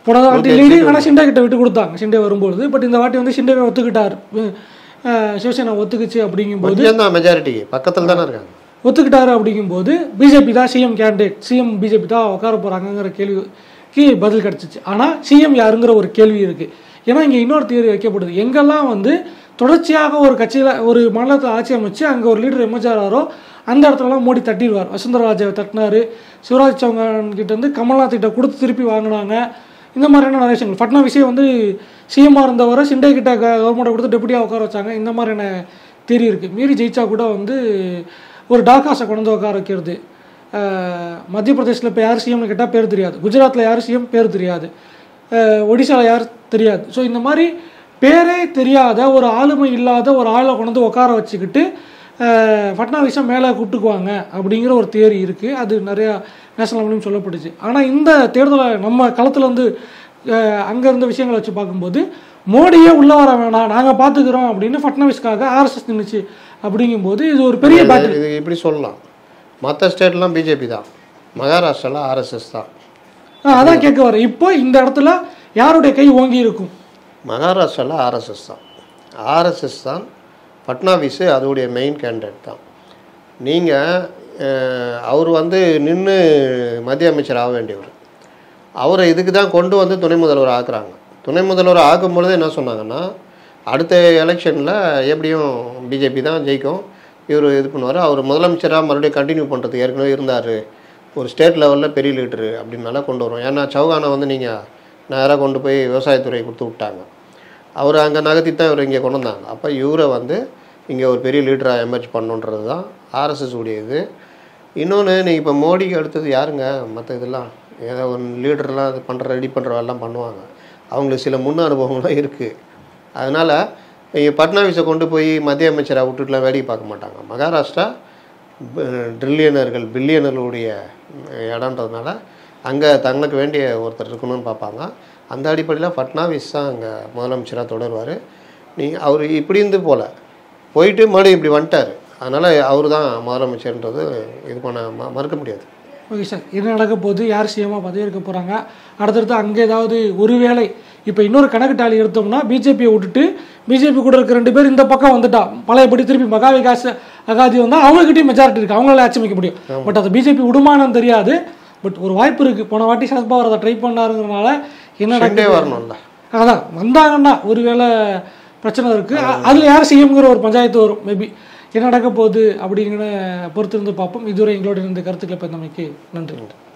போன வாட்டி லீடு ஆனால் ஷிண்டே கிட்ட விட்டு கொடுத்தாங்க ஷிண்டே வரும்பொழுது பட் இந்த வாட்டி வந்து ஷிண்டேவை ஒத்துக்கிட்டார் அஹ் சிவசேனா ஒத்துக்குச்சு அப்படிங்கும்போது கொஞ்சம் தான் மெஜாரிட்டி பக்கத்தில் தானே இருக்காங்க ஒத்துக்கிட்டாரு அப்படிங்கும்போது பிஜேபி தான் சிஎம் கேண்டிடேட் சிஎம் பிஜேபி தான் உட்கார போகிறாங்கங்கிற கேள்விக்கு பதில் கிடச்சிச்சு ஆனால் சிஎம் யாருங்கிற ஒரு கேள்வி இருக்குது ஏன்னா இங்கே இன்னொரு தியரி வைக்கப்படுது எங்கெல்லாம் வந்து தொடர்ச்சியாக ஒரு கட்சியில் ஒரு மாநிலத்தில் ஆட்சி அமைச்சு அங்கே ஒரு லீடர் எமர்ஜாரோ அந்த இடத்துலலாம் மோடி தட்டிடுவார் வசுந்தரராஜாவை தட்டினாரு சிவராஜ் சௌகான் கிட்ட இருந்து கமல்நாத் கிட்ட கொடுத்து திருப்பி வாங்கினாங்க இந்த மாதிரியான நிறைய விஷயங்கள் ஃபட்னாவிஸே வந்து சிஎம்மாக இருந்தவரை சிண்டே கிட்ட கவர்மெண்ட்டை கொடுத்து டெபுட்டியாக உட்கார வச்சாங்க இந்த மாதிரியான தேரி இருக்குது மீறி ஜெயிச்சா கூட வந்து ஒரு டாக்காஸை கொண்டு வந்து உட்கார வைக்கிறது அஹ் மத்திய பிரதேசில் இப்போ யார் சிஎம்னு கேட்டால் பேர் தெரியாது குஜராத்தில் யார் சிஎம் பேர் தெரியாது அஹ் ஒடிசாவில் யார் தெரியாது ஸோ இந்த மாதிரி பேரே தெரியாத ஒரு ஆளுமை இல்லாத ஒரு ஆளை கொண்டு வந்து உட்கார வச்சுக்கிட்டு அஹ் ஃபட்னாவிஸை மேலே கூப்பிட்டுக்குவாங்க அப்படிங்கிற ஒரு தியரி இருக்குது அது நிறையா நேஷனல் லெவலையும் சொல்லப்பட்டுச்சு ஆனால் இந்த தேர்தலை நம்ம களத்தில் வந்து அங்கே இருந்த விஷயங்களை வச்சு பார்க்கும்போது மோடியே உள்ளே வர வேணாம் நாங்கள் பார்த்துக்கிறோம் அப்படின்னு ஃபட்னாவிஸ்க்காக ஆர்எஸ்எஸ் நின்றுச்சு அப்படிங்கும்போது இது ஒரு பெரிய பேட்டில் இது இப்படி சொல்லலாம் மற்ற ஸ்டேட்லாம் பிஜேபி தான் மகாராஷ்டிராவில் ஆர்எஸ்எஸ் தான் அதான் கேட்க வரேன் இப்போ இந்த இடத்துல யாருடைய கை ஓங்கி இருக்கும் மகாராஷ்டிராவில் ஆர்எஸ்எஸ் தான் ஆர்எஸ்எஸ் தான் பட்னாவிஸு அதோடைய மெயின் கேண்டிடேட் தான் நீங்கள் அவர் வந்து நின்று மத்திய அமைச்சர் ஆக வேண்டியவர் அவரை இதுக்கு தான் கொண்டு வந்து துணை முதல்வர் ஆக்குறாங்க துணை முதல்வர் ஆக்கும் பொழுது என்ன சொன்னாங்கன்னா அடுத்த எலெக்ஷனில் எப்படியும் பிஜேபி தான் ஜெயிக்கும் இவர் இது பண்ணுவார் அவர் முதலமைச்சராக மறுபடியும் கண்டினியூ பண்ணுறதுக்கு ஏற்கனவே இருந்தார் ஒரு ஸ்டேட் லெவலில் பெரிய லீடரு அப்படின்னால கொண்டு வரும் ஏன்னா சௌகானை வந்து நீங்கள் நேராக கொண்டு போய் விவசாயத்துறை கொடுத்து விட்டாங்க அவர் அங்கே நகர்த்தி தான் இவர் இங்கே கொண்டு வந்தாங்க அப்போ இவரை வந்து இங்கே ஒரு பெரிய லீடராக எமர்ஜ் பண்ணுன்றது தான் ஆர்எஸ்எஸ் உடைய இது இன்னொன்று நீங்கள் இப்போ மோடிக்கு அடுத்தது யாருங்க மற்ற இதெல்லாம் ஏதோ ஒரு லீடர்லாம் இது பண்ணுற ரெடி பண்ணுற வேலைலாம் பண்ணுவாங்க அவங்களுக்கு சில முன் அனுபவம்லாம் இருக்குது அதனால் பட்னாவிஸை கொண்டு போய் மத்திய அமைச்சராக விட்டுட்டுலாம் வேடிக்கை பார்க்க மாட்டாங்க மகாராஷ்டிரா ட்ரில்லியனர்கள் பில்லியனர்களுடைய இடன்றதுனால அங்கே தங்களுக்கு வேண்டிய ஒருத்தர் இருக்கணும்னு பார்ப்பாங்க அந்த அடிப்படையில் ஃபட்னாவிஸ் தான் அங்கே முதலமைச்சராக தொடருவார் நீ அவர் இப்படி இருந்து போல போயிட்டு மறுபடியும் இப்படி வந்துட்டார் அதனால் அவர் தான் முதலமைச்சர்ன்றது இது பண்ண ம மறுக்க முடியாது ஓகே சார் என்ன நடக்க போகுது யார் சிஎம்மாக பதவியேற்க போகிறாங்க அடுத்தடுத்து அங்கே ஏதாவது ஒருவேளை இப்போ இன்னொரு கணக்கு டாலி எடுத்தோம்னா பிஜேபியை விட்டுட்டு பிஜேபி கூட இருக்க ரெண்டு பேர் இந்த பக்கம் வந்துட்டா பழையபடி திருப்பி மகா விகாஸ் அகாதி வந்தால் அவங்ககிட்டயும் மெஜாரிட்டி இருக்குது அவங்களால ஆட்சி அமைக்க முடியும் பட் அது பிஜேபி விடுமானம் தெரியாது பட் ஒரு வாய்ப்பு இருக்குது போன வாட்டி சரத்பவார் அதை ட்ரை பண்ணாருங்கிறனால என்ன ஷிண்டே நடக்குது வரணும்ல அதான் வந்தாங்கன்னா ஒருவேளை பிரச்சனை இருக்குது அதில் யார் செய்யுங்கிற ஒரு பஞ்சாயத்து வரும் மேபி என்ன நடக்க போகுது அப்படிங்கிற பொறுத்திருந்து பார்ப்போம் இதுவரை எங்களோட இருந்த கருத்துக்களை பந்தமைக்கு நன்றி